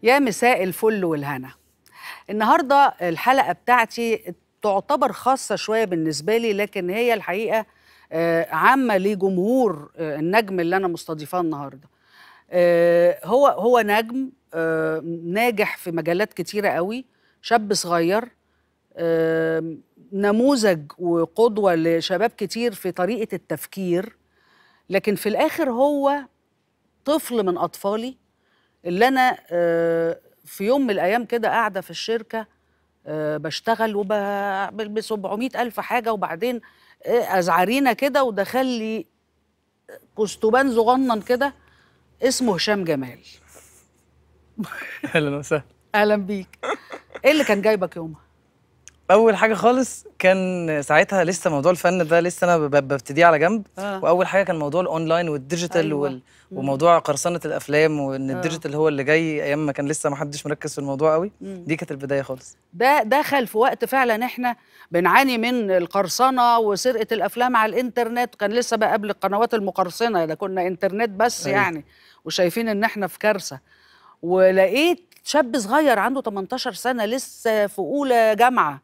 يا مساء الفل والهنا النهارده الحلقه بتاعتي تعتبر خاصه شويه بالنسبه لي لكن هي الحقيقه آه، عامه لجمهور آه، النجم اللي انا مستضيفاه النهارده آه، هو هو نجم آه، ناجح في مجالات كتيره قوي شاب صغير آه، نموذج وقدوه لشباب كتير في طريقه التفكير لكن في الاخر هو طفل من اطفالي اللي انا آه، في يوم من الايام كده قاعده في الشركه آه، بشتغل وب 700 الف حاجه وبعدين آه، ازعرينا كده ودخل لي كستوبان صغنن كده اسمه هشام جمال اهلا وسهلا اهلا بيك ايه اللي كان جايبك يومها اول حاجه خالص كان ساعتها لسه موضوع الفن ده لسه انا ب- ببتديه على جنب آه. واول حاجه كان موضوع الاونلاين والديجيتال أيوة. وال... وموضوع قرصنه الافلام وان آه. الديجيتال هو اللي جاي ايام ما كان لسه ما حدش مركز في الموضوع قوي مم. دي كانت البدايه خالص ده دخل في وقت فعلا احنا بنعاني من القرصنه وسرقه الافلام على الانترنت كان لسه بقى قبل القنوات المقرصنه ده كنا انترنت بس أيوة. يعني وشايفين ان احنا في كارثه ولقيت شاب صغير عنده 18 سنه لسه في اولى جامعه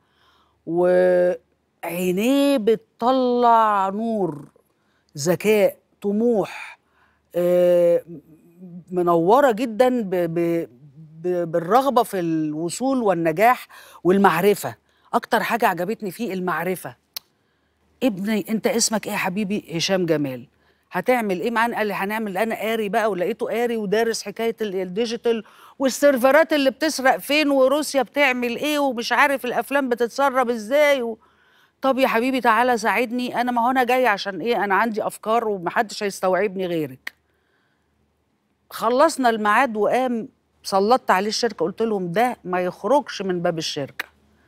وعينيه بتطلع نور ذكاء طموح آه، منوره جدا ب ب ب بالرغبه في الوصول والنجاح والمعرفه اكتر حاجه عجبتني فيه المعرفه ابني انت اسمك ايه يا حبيبي هشام جمال هتعمل ايه معانا قال لي هنعمل انا قاري بقى ولقيته قاري ودارس حكايه ال- الديجيتال والسيرفرات اللي بتسرق فين وروسيا بتعمل ايه ومش عارف الافلام بتتسرب ازاي و... طب يا حبيبي تعالى ساعدني انا ما هو انا جاي عشان ايه انا عندي افكار ومحدش هيستوعبني غيرك خلصنا الميعاد وقام سلطت عليه الشركه قلت لهم ده ما يخرجش من باب الشركه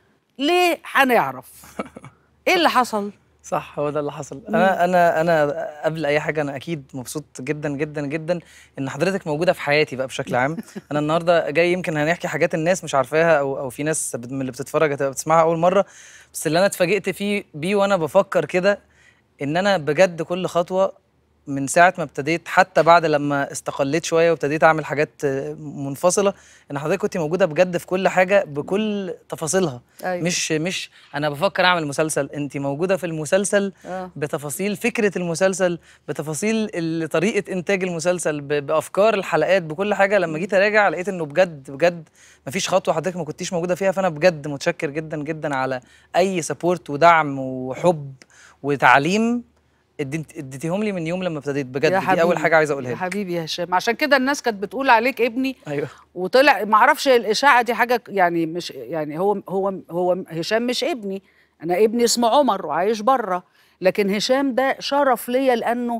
ليه هنعرف ايه اللي حصل صح هو ده اللي حصل انا انا انا قبل اي حاجه انا اكيد مبسوط جدا جدا جدا ان حضرتك موجوده في حياتي بقى بشكل عام انا النهارده جاي يمكن هنحكي حاجات الناس مش عارفاها او او في ناس بت- من اللي بتتفرج هتبقى بتسمعها اول مره بس اللي انا اتفاجئت فيه بيه وانا بفكر كده ان انا بجد كل خطوه من ساعه ما ابتديت حتى بعد لما استقليت شويه وابتديت اعمل حاجات آه، منفصله ان حضرتك كنت موجوده بجد في كل حاجه بكل تفاصيلها أيوة. مش مش انا بفكر اعمل مسلسل انت موجوده في المسلسل آه. بتفاصيل فكره المسلسل بتفاصيل ال- طريقه انتاج المسلسل ب- بافكار الحلقات بكل حاجه لما جيت اراجع لقيت انه بجد بجد مفيش خطوه حضرتك ما كنتيش موجوده فيها فانا بجد متشكر جدا جدا على اي سبورت ودعم وحب وتعليم اديت- اديتيهم لي من يوم لما ابتديت بجد يا دي اول حبيبي، حاجه عايز يا اقولها لك حبيبي يا هشام عشان كده الناس كانت بتقول عليك ابني ايوه وطلع ما اعرفش الاشاعه دي حاجه يعني مش يعني هو هو هو هشام مش ابني انا ابني اسمه عمر وعايش بره لكن هشام ده شرف ليا لانه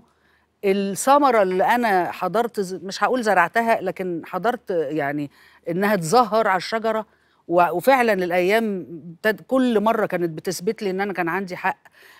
الثمره اللي انا حضرت ز- مش هقول زرعتها لكن حضرت يعني انها تظهر على الشجره و- وفعلا الايام ابتد- كل مره كانت بتثبت لي ان انا كان عندي حق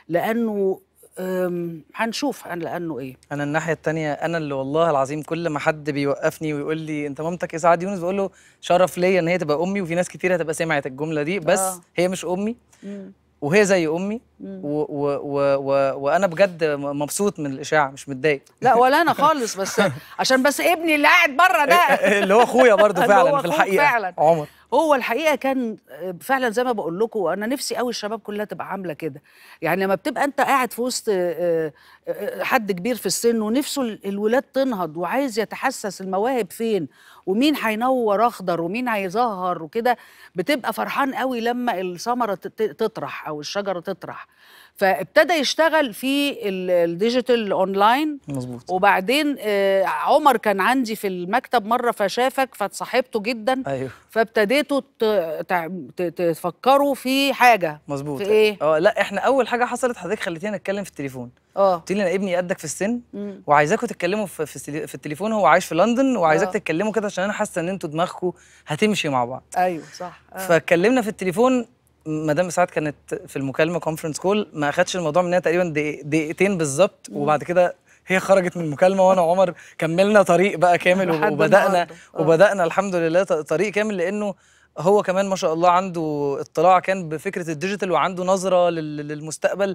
لانه أم، هنشوف أنا لانه ايه انا الناحيه التانية انا اللي والله العظيم كل ما حد بيوقفني ويقول لي انت مامتك ايه سعاد يونس بقول له شرف ليا ان هي تبقى امي وفي ناس كتير هتبقى سمعت الجمله دي بس آه. هي مش امي مم. وهي زي امي مم. و و و و وانا بجد م- مبسوط من الاشاعه مش متضايق لا ولا انا خالص بس عشان بس ابني اللي قاعد بره ده اللي هو اخويا برضه اللي فعلا هو في أخوك الحقيقه فعلا. عمر هو الحقيقه كان فعلا زي ما بقول لكم انا نفسي قوي الشباب كلها تبقى عامله كده يعني لما بتبقى انت قاعد في وسط آه، آه، حد كبير في السن ونفسه ال- الولاد تنهض وعايز يتحسس المواهب فين ومين هينور اخضر ومين هيظهر وكده بتبقى فرحان قوي لما الثمره تت- تطرح او الشجره تطرح فابتدى يشتغل في ال- الديجيتال اونلاين مظبوط وبعدين آه، عمر كان عندي في المكتب مره فشافك فتصاحبته جدا ايوه فابتديتوا ت- تع- ت- تفكروا في حاجه مظبوط في ايه؟ اه لا احنا اول حاجه حصلت حضرتك خليتينا نتكلم في التليفون اه قلت لي انا ابني قدك في السن مم. وعايزاكم تتكلموا في في, السلي- في التليفون هو عايش في لندن وعايزاك آه. تتكلموا كده عشان انا حاسه ان انتوا دماغكم هتمشي مع بعض ايوه صح آه. فاتكلمنا في التليفون مدام ساعات كانت في المكالمه كونفرنس كول ما اخدش الموضوع مننا تقريبا دقيق- دقيقتين بالظبط وبعد كده هي خرجت من المكالمه وانا وعمر كملنا طريق بقى كامل لحد وبدانا النهاردة. آه. وبدانا الحمد لله ط- طريق كامل لانه هو كمان ما شاء الله عنده اطلاع كان بفكره الديجيتال وعنده نظره لل- للمستقبل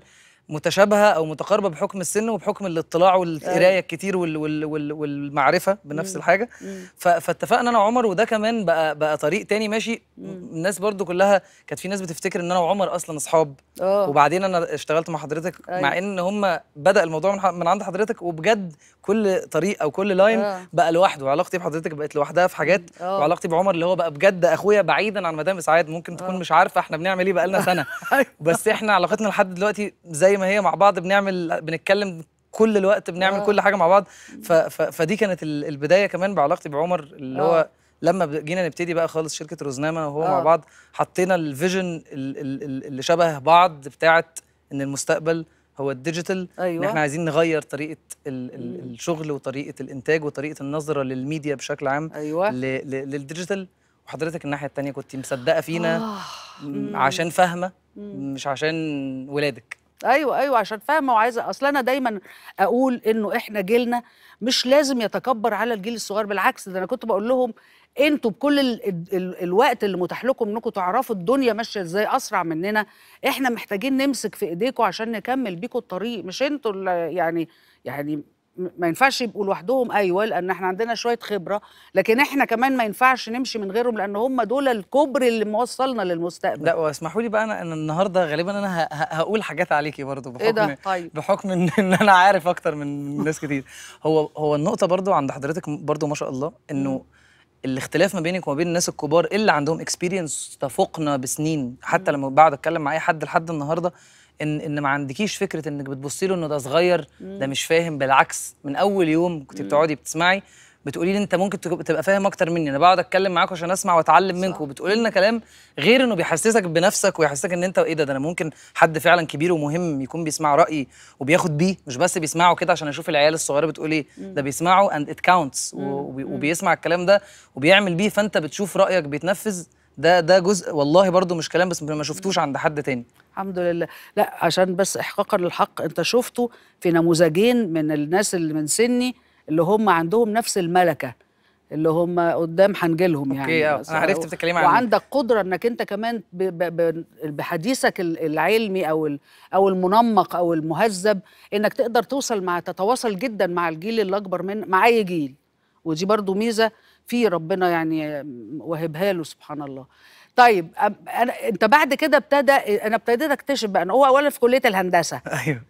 متشابهه او متقاربه بحكم السن وبحكم الاطلاع والقرايه الكتير وال وال وال والمعرفه بنفس الحاجه ف- فاتفقنا انا وعمر وده كمان بقى بقى طريق تاني ماشي الناس برضو كلها كانت في ناس بتفتكر ان انا وعمر اصلا اصحاب اه وبعدين انا اشتغلت مع حضرتك أيوة. مع ان هم بدا الموضوع من, ح- من عند حضرتك وبجد كل طريق او كل لاين آه. بقى لوحده وعلاقتي بحضرتك بقت لوحدها في حاجات آه. وعلاقتي بعمر اللي هو بقى بجد اخويا بعيدا عن مدام اسعاد ممكن تكون مش عارفه احنا بنعمل ايه بقالنا سنه أيوة. بس احنا علاقتنا لحد دلوقتي زي ما هي مع بعض بنعمل بنتكلم كل الوقت بنعمل آه. كل حاجه مع بعض ف ف فدي كانت ال- البدايه كمان بعلاقتي بعمر اللي آه. هو لما ب- جينا نبتدي بقى خالص شركه روزنامه وهو مع آه. بعض حطينا الفيجن ال- ال- ال- اللي شبه بعض بتاعت ان المستقبل هو الديجيتال ان أيوة. احنا عايزين نغير طريقه ال ال الشغل وطريقه الانتاج وطريقه النظره للميديا بشكل عام ايوه ل- ل- للديجيتال وحضرتك الناحيه التانية كنت مصدقه فينا آه. م- عشان فاهمه مش عشان ولادك ايوه ايوه عشان فاهمه وعايزه اصل انا دايما اقول انه احنا جيلنا مش لازم يتكبر على الجيل الصغير بالعكس ده انا كنت بقول لهم انتوا بكل ال ال ال الوقت اللي متاح لكم انكم تعرفوا الدنيا ماشيه ازاي اسرع مننا احنا محتاجين نمسك في ايديكم عشان نكمل بيكم الطريق مش انتوا اللي يعني يعني م- ما ينفعش يبقوا لوحدهم ايوه لان احنا عندنا شويه خبره لكن احنا كمان ما ينفعش نمشي من غيرهم لان هم دول الكوبري اللي موصلنا للمستقبل لا واسمحوا لي بقى انا انا النهارده غالبا انا ه- ه- هقول حاجات عليكي برضو بحكم ايه ده طيب بحكم ان إن انا عارف اكتر من ناس كتير هو هو النقطه برضو عند حضرتك برضو ما شاء الله انه الاختلاف ما بينك وما بين الناس الكبار اللي عندهم اكسبيرينس تفوقنا بسنين حتى لما بقعد اتكلم مع اي حد لحد النهارده ان ان ما عندكيش فكره انك بتبصي له انه ده صغير ده مش فاهم بالعكس من اول يوم كنت بتقعدي بتسمعي بتقولي لي انت ممكن تك- تبقى فاهم اكتر مني انا بقعد اتكلم معاكم عشان اسمع واتعلم منكم وبتقولي لنا كلام غير انه بيحسسك بنفسك ويحسسك ان انت ايه ده ده انا ممكن حد فعلا كبير ومهم يكون بيسمع رايي وبياخد بيه مش بس بيسمعه كده عشان اشوف العيال الصغيره بتقول ايه ده بيسمعه اند ات كاونتس وبيسمع الكلام ده وبيعمل بيه فانت بتشوف رايك بيتنفذ ده ده جزء والله برضو مش كلام بس ما شفتوش عند حد تاني الحمد لله لا عشان بس احقاقا للحق انت شفته في نموذجين من الناس اللي من سني اللي هم عندهم نفس الملكه اللي هم قدام هنجيلهم يعني أوكي، آه، بس- أنا عرفت بتتكلمي عن مين. وعندك قدره انك انت كمان ب ب ب بحديثك ال- العلمي او ال او المنمق او المهذب انك تقدر توصل مع تتواصل جدا مع الجيل اللي اكبر من مع اي جيل ودي برضو ميزه في ربنا يعني وهبها له سبحان الله طيب أم- انا انت بعد كده ابتدى انا ابتديت اكتشف بقى ان هو اولا في كليه الهندسه ايوه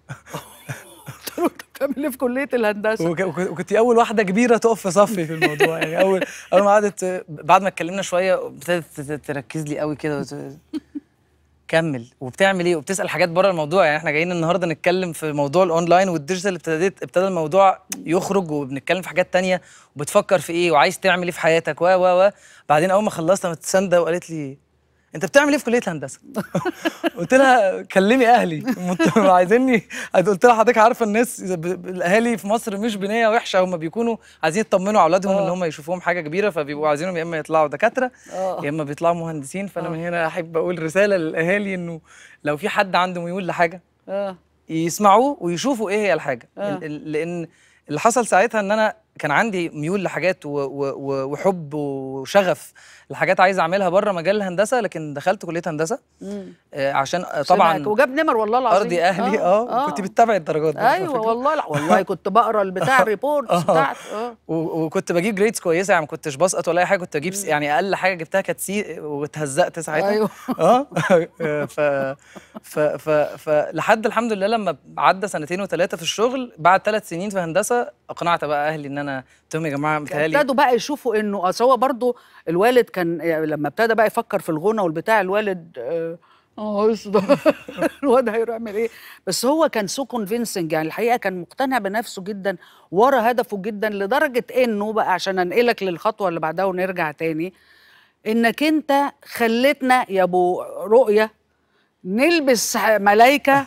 قلت له انت بتعمل ايه في كليه الهندسه وك- وك- وكنت اول واحده كبيره تقف في صفي في الموضوع يعني اول اول ما قعدت بعد ما اتكلمنا شويه ابتدت ت- تركز لي قوي كده وت- كمل وبتعمل ايه وبتسال حاجات بره الموضوع يعني احنا جايين النهارده نتكلم في موضوع الاونلاين والديجيتال ابتديت ابتدى الموضوع يخرج وبنتكلم في حاجات تانية وبتفكر في ايه وعايز تعمل ايه في حياتك و و و بعدين اول ما خلصت قامت سانده وقالت لي انت بتعمل ايه في كليه الهندسه؟ قلت لها كلمي اهلي مت- عايزيني قلت لها حضرتك عارفه الناس ب- ب- الاهالي في مصر مش بنيه وحشه هم بيكونوا عايزين يطمنوا على اولادهم ان هم يشوفوهم حاجه كبيره فبيبقوا عايزينهم يا اما يطلعوا دكاتره آه. يا اما بيطلعوا مهندسين فانا من هنا احب اقول رساله للاهالي انه لو في حد عنده ميول لحاجه اه يسمعوه ويشوفوا ايه هي الحاجه آه. ال- ال- لان اللي حصل ساعتها ان انا كان عندي ميول لحاجات و- و- و- وحب وشغف لحاجات عايز اعملها بره مجال الهندسه لكن دخلت كليه هندسه مم. آه، عشان آه، عشان طبعا هيك. وجاب نمر والله العظيم ارضي اهلي اه, كنت بتتابعي الدرجات برضه على ايوه فكرة. والله لا والله كنت بقرا البتاع الريبورتس بتاعت اه و- وكنت بجيب جريدز كويسه يعني ما كنتش بسقط ولا اي حاجه كنت بجيب س- يعني اقل حاجه جبتها كانت سي واتهزقت ساعتها ايوه اه ف ف ف فلحد الحمد لله لما عدى سنتين وثلاثه في الشغل بعد ثلاث سنين في هندسه اقنعت بقى اهلي ان انا قلت لهم يا جماعه متهيألي ابتدوا بقى يشوفوا انه اصل هو برضه الوالد كان يعني لما ابتدى بقى يفكر في الغنى والبتاع الوالد اه اه ده الواد هيعمل ايه بس هو كان سو كونفينسنج يعني الحقيقه كان مقتنع بنفسه جدا ورا هدفه جدا لدرجه انه بقى عشان انقلك للخطوه اللي بعدها ونرجع تاني انك انت خلتنا يا ابو رؤيه نلبس ملايكه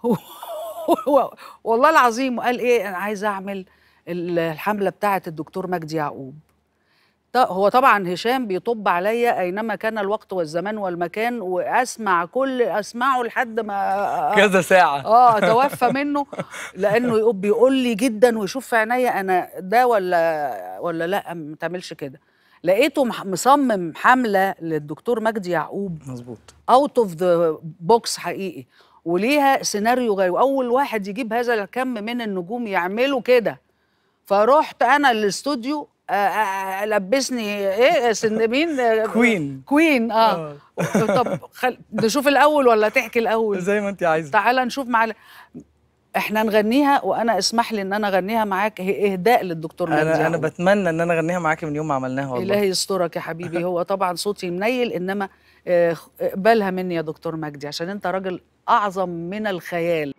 والله العظيم وقال ايه انا عايز اعمل الحمله بتاعه الدكتور مجدي يعقوب ط- هو طبعا هشام بيطب عليا اينما كان الوقت والزمان والمكان واسمع كل اسمعه لحد ما كذا ساعه اه اتوفى منه لانه يقول- بيقول لي جدا ويشوف في عينيا انا ده ولا ولا لا ما تعملش كده لقيته مح- مصمم حمله للدكتور مجدي يعقوب مظبوط اوت اوف ذا بوكس حقيقي وليها سيناريو غير واول واحد يجيب هذا الكم من النجوم يعملوا كده فرحت انا الاستوديو آه، آه، لبسني ايه سن مين آه، كوين. كوين اه طب خل... نشوف الاول ولا تحكي الاول زي ما انت عايزه تعالى نشوف مع احنا نغنيها وانا اسمح لي ان انا اغنيها معاك هي اهداء للدكتور مجدي انا انا يعقوب. بتمنى ان انا اغنيها معاكي من يوم ما عملناها والله الهي يسترك يا حبيبي هو طبعا صوتي منيل انما آه، اقبلها مني يا دكتور مجدي عشان انت راجل اعظم من الخيال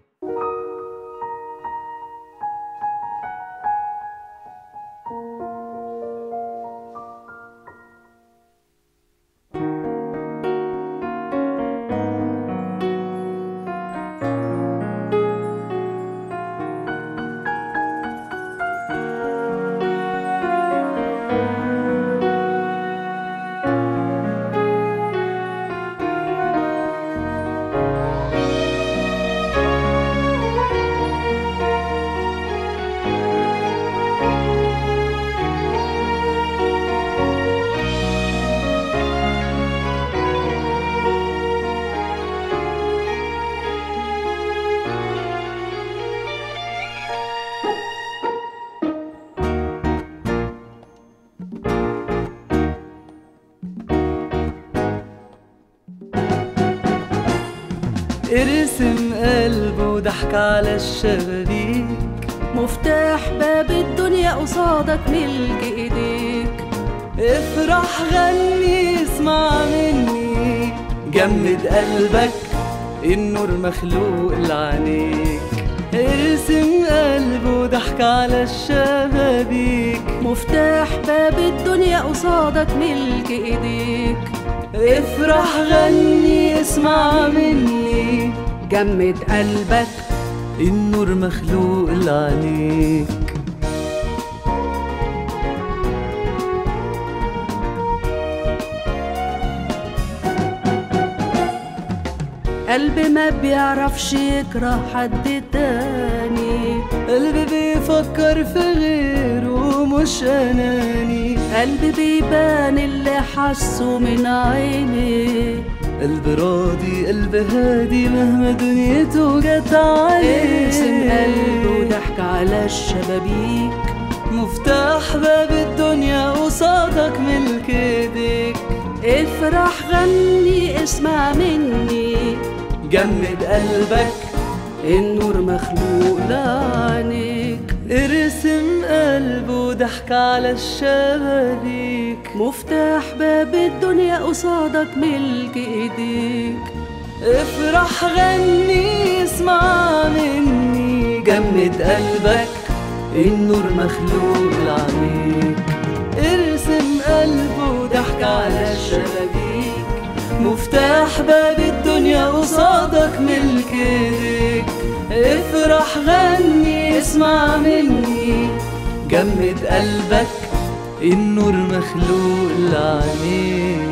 ارسم قلب وضحك على الشبابيك مفتاح باب الدنيا قصادك ملك ايديك افرح غني اسمع مني جمد قلبك النور مخلوق لعينيك ارسم قلب وضحك على الشبابيك مفتاح باب الدنيا قصادك ملك ايديك افرح غني اسمع مني جمد قلبك النور مخلوق لعينيك قلب ما بيعرفش يكره حد تاني قلبي بيفكر في غيره مش اناني قلب بيبان اللي حسه من عيني قلب راضي قلب هادي مهما دنيته جت عليه ارسم قلب وضحك على الشبابيك مفتاح باب الدنيا قصادك ملك ايديك افرح غني اسمع مني جمد قلبك النور مخلوق لعينيك ارسم قلب وضحك على الشبابيك مفتاح باب الدنيا قصادك ملك ايديك افرح غني اسمع مني جمد قلبك النور مخلوق لعينيك ارسم قلب وضحك على الشبابيك مفتاح باب الدنيا قصادك ملك ايديك افرح غني اسمع مني جمد قلبك النور مخلوق لعينيك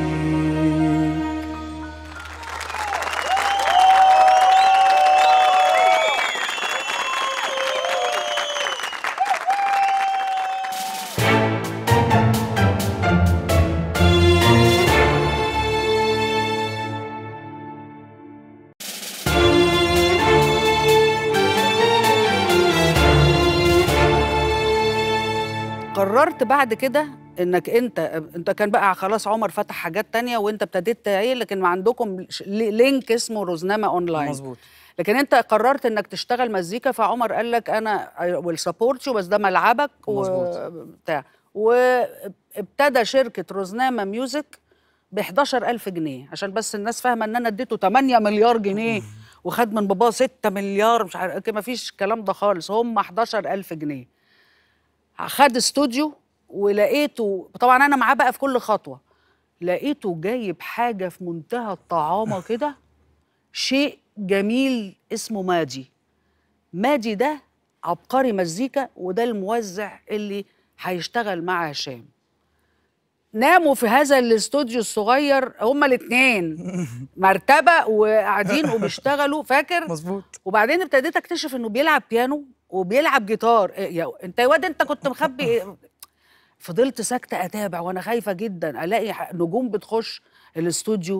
قررت بعد كده انك انت انت كان بقى خلاص عمر فتح حاجات تانية وانت ابتديت تعيل لكن ما عندكم ش- لي- لينك اسمه روزنامه اونلاين مظبوط لكن انت قررت انك تشتغل مزيكا فعمر قال لك انا ويل سبورت يو بس ده ملعبك مظبوط. وبتاع وابتدى شركه روزنامه ميوزك ب 11000 جنيه عشان بس الناس فاهمه ان انا اديته 8 مليار جنيه وخد من باباه 6 مليار مش عارف ما فيش الكلام ده خالص هم 11000 جنيه خد استوديو ولقيته طبعا انا معاه بقى في كل خطوه لقيته جايب حاجه في منتهى الطعامه كده شيء جميل اسمه ماجي ماجي ده عبقري مزيكا وده الموزع اللي هيشتغل مع هشام ناموا في هذا الاستوديو الصغير هما الاثنين مرتبه وقاعدين وبيشتغلوا فاكر مظبوط وبعدين ابتديت اكتشف انه بيلعب بيانو وبيلعب جيتار إيه يا انت يا واد انت كنت مخبي إيه؟ فضلت ساكته اتابع وانا خايفه جدا الاقي ح- نجوم بتخش الاستوديو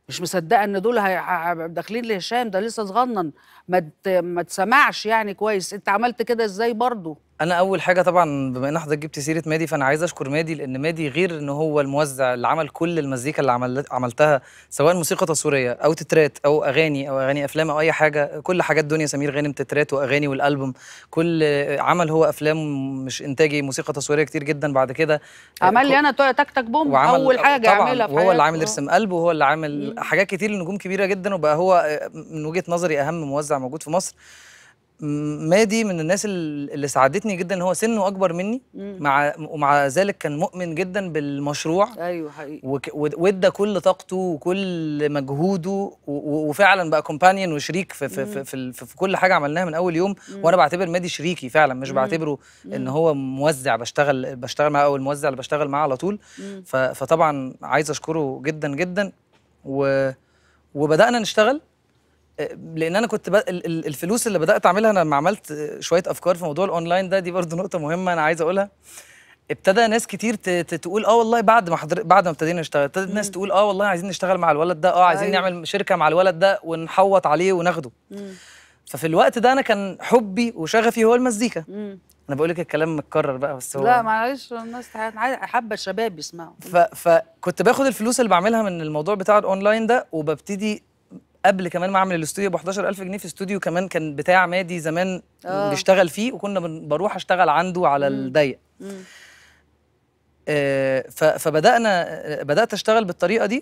مش مصدقه ان دول هي- ه- داخلين لهشام ده لسه صغنن ما ت- ما تسمعش يعني كويس انت عملت كده ازاي برضو انا اول حاجه طبعا بما ان حضرتك جبت سيره مادي فانا عايز اشكر مادي لان مادي غير ان هو الموزع اللي عمل كل المزيكا اللي عمل عملتها سواء موسيقى تصويريه او تترات او اغاني او اغاني افلام او اي حاجه كل حاجات دنيا سمير غانم تترات واغاني والالبوم كل عمل هو افلام مش انتاجي موسيقى تصويريه كتير جدا بعد كده عمل لي انا تو- تك تك بوم وعمل اول حاجه طبعا يعملها في وهو اللي عامل حياته. ارسم قلب وهو اللي عامل حاجات كتير لنجوم كبيره جدا وبقى هو من وجهه نظري اهم موزع موجود في مصر م- مادي من الناس ال- اللي ساعدتني جدا ان هو سنه اكبر مني مع ومع ذلك كان مؤمن جدا بالمشروع ايوه حقيقي وك- ود- وادى كل طاقته وكل مجهوده و- و- وفعلا بقى كومبانيون وشريك في في, في, في, ال- في, في كل حاجه عملناها من اول يوم وانا بعتبر مادي شريكي فعلا مش بعتبره ان هو موزع بشتغل بشتغل معاه او الموزع اللي بشتغل معاه على طول ف- فطبعا عايز اشكره جدا جدا و وبدانا نشتغل آه، لان انا كنت ب... ال- ال- الفلوس اللي بدات اعملها انا لما عملت آه، شويه افكار في موضوع الاونلاين ده دي برضو نقطه مهمه انا عايز اقولها ابتدى ناس كتير ت- ت- تقول اه والله بعد ما حضر... بعد ما ابتدينا نشتغل ابتدت ناس تقول اه والله عايزين نشتغل مع الولد ده اه عايزين أيوة. نعمل شركه مع الولد ده ونحوط عليه وناخده ففي الوقت ده انا كان حبي وشغفي هو المزيكا انا بقول لك الكلام متكرر بقى بس هو لا معلش الناس تح- عايز- حابه الشباب يسمعوا ف... فكنت باخد الفلوس اللي بعملها من الموضوع بتاع الاونلاين ده وببتدي قبل كمان ما اعمل الاستوديو ب 11000 جنيه في استوديو كمان كان بتاع مادي زمان آه. بيشتغل فيه وكنا بن- بروح اشتغل عنده على الضيق آه ف... فبدانا آه، بدات اشتغل بالطريقه دي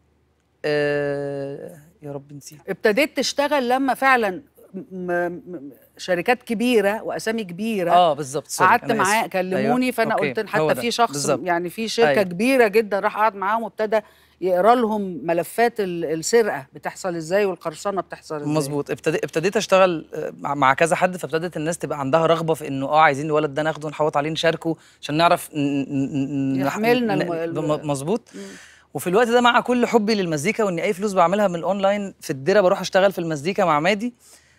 آه يا رب نسيت ابتديت تشتغل لما فعلا م- م- شركات كبيره واسامي كبيره اه بالظبط سوري، قعدت أنا معاه آسف. كلموني أيوة. فانا أوكي، قلت إن هو حتى ده، في شخص بالظبط. يعني في شركه أيوة. كبيره جدا راح قعد معاهم وابتدى يقرا لهم ملفات ال- السرقه بتحصل ازاي والقرصنه بتحصل ازاي مظبوط ابتدي ابتديت اشتغل آه، مع مع كذا حد فابتدت الناس تبقى عندها رغبه في انه اه عايزين الولد ده ناخده نحوط عليه نشاركه عشان نعرف ن- ن- ن- يحملنا ن- الم- الم- م- مظبوط وفي الوقت ده مع كل حبي للمزيكا وان اي فلوس بعملها من الاونلاين في الدره بروح اشتغل في المزيكا مع مادي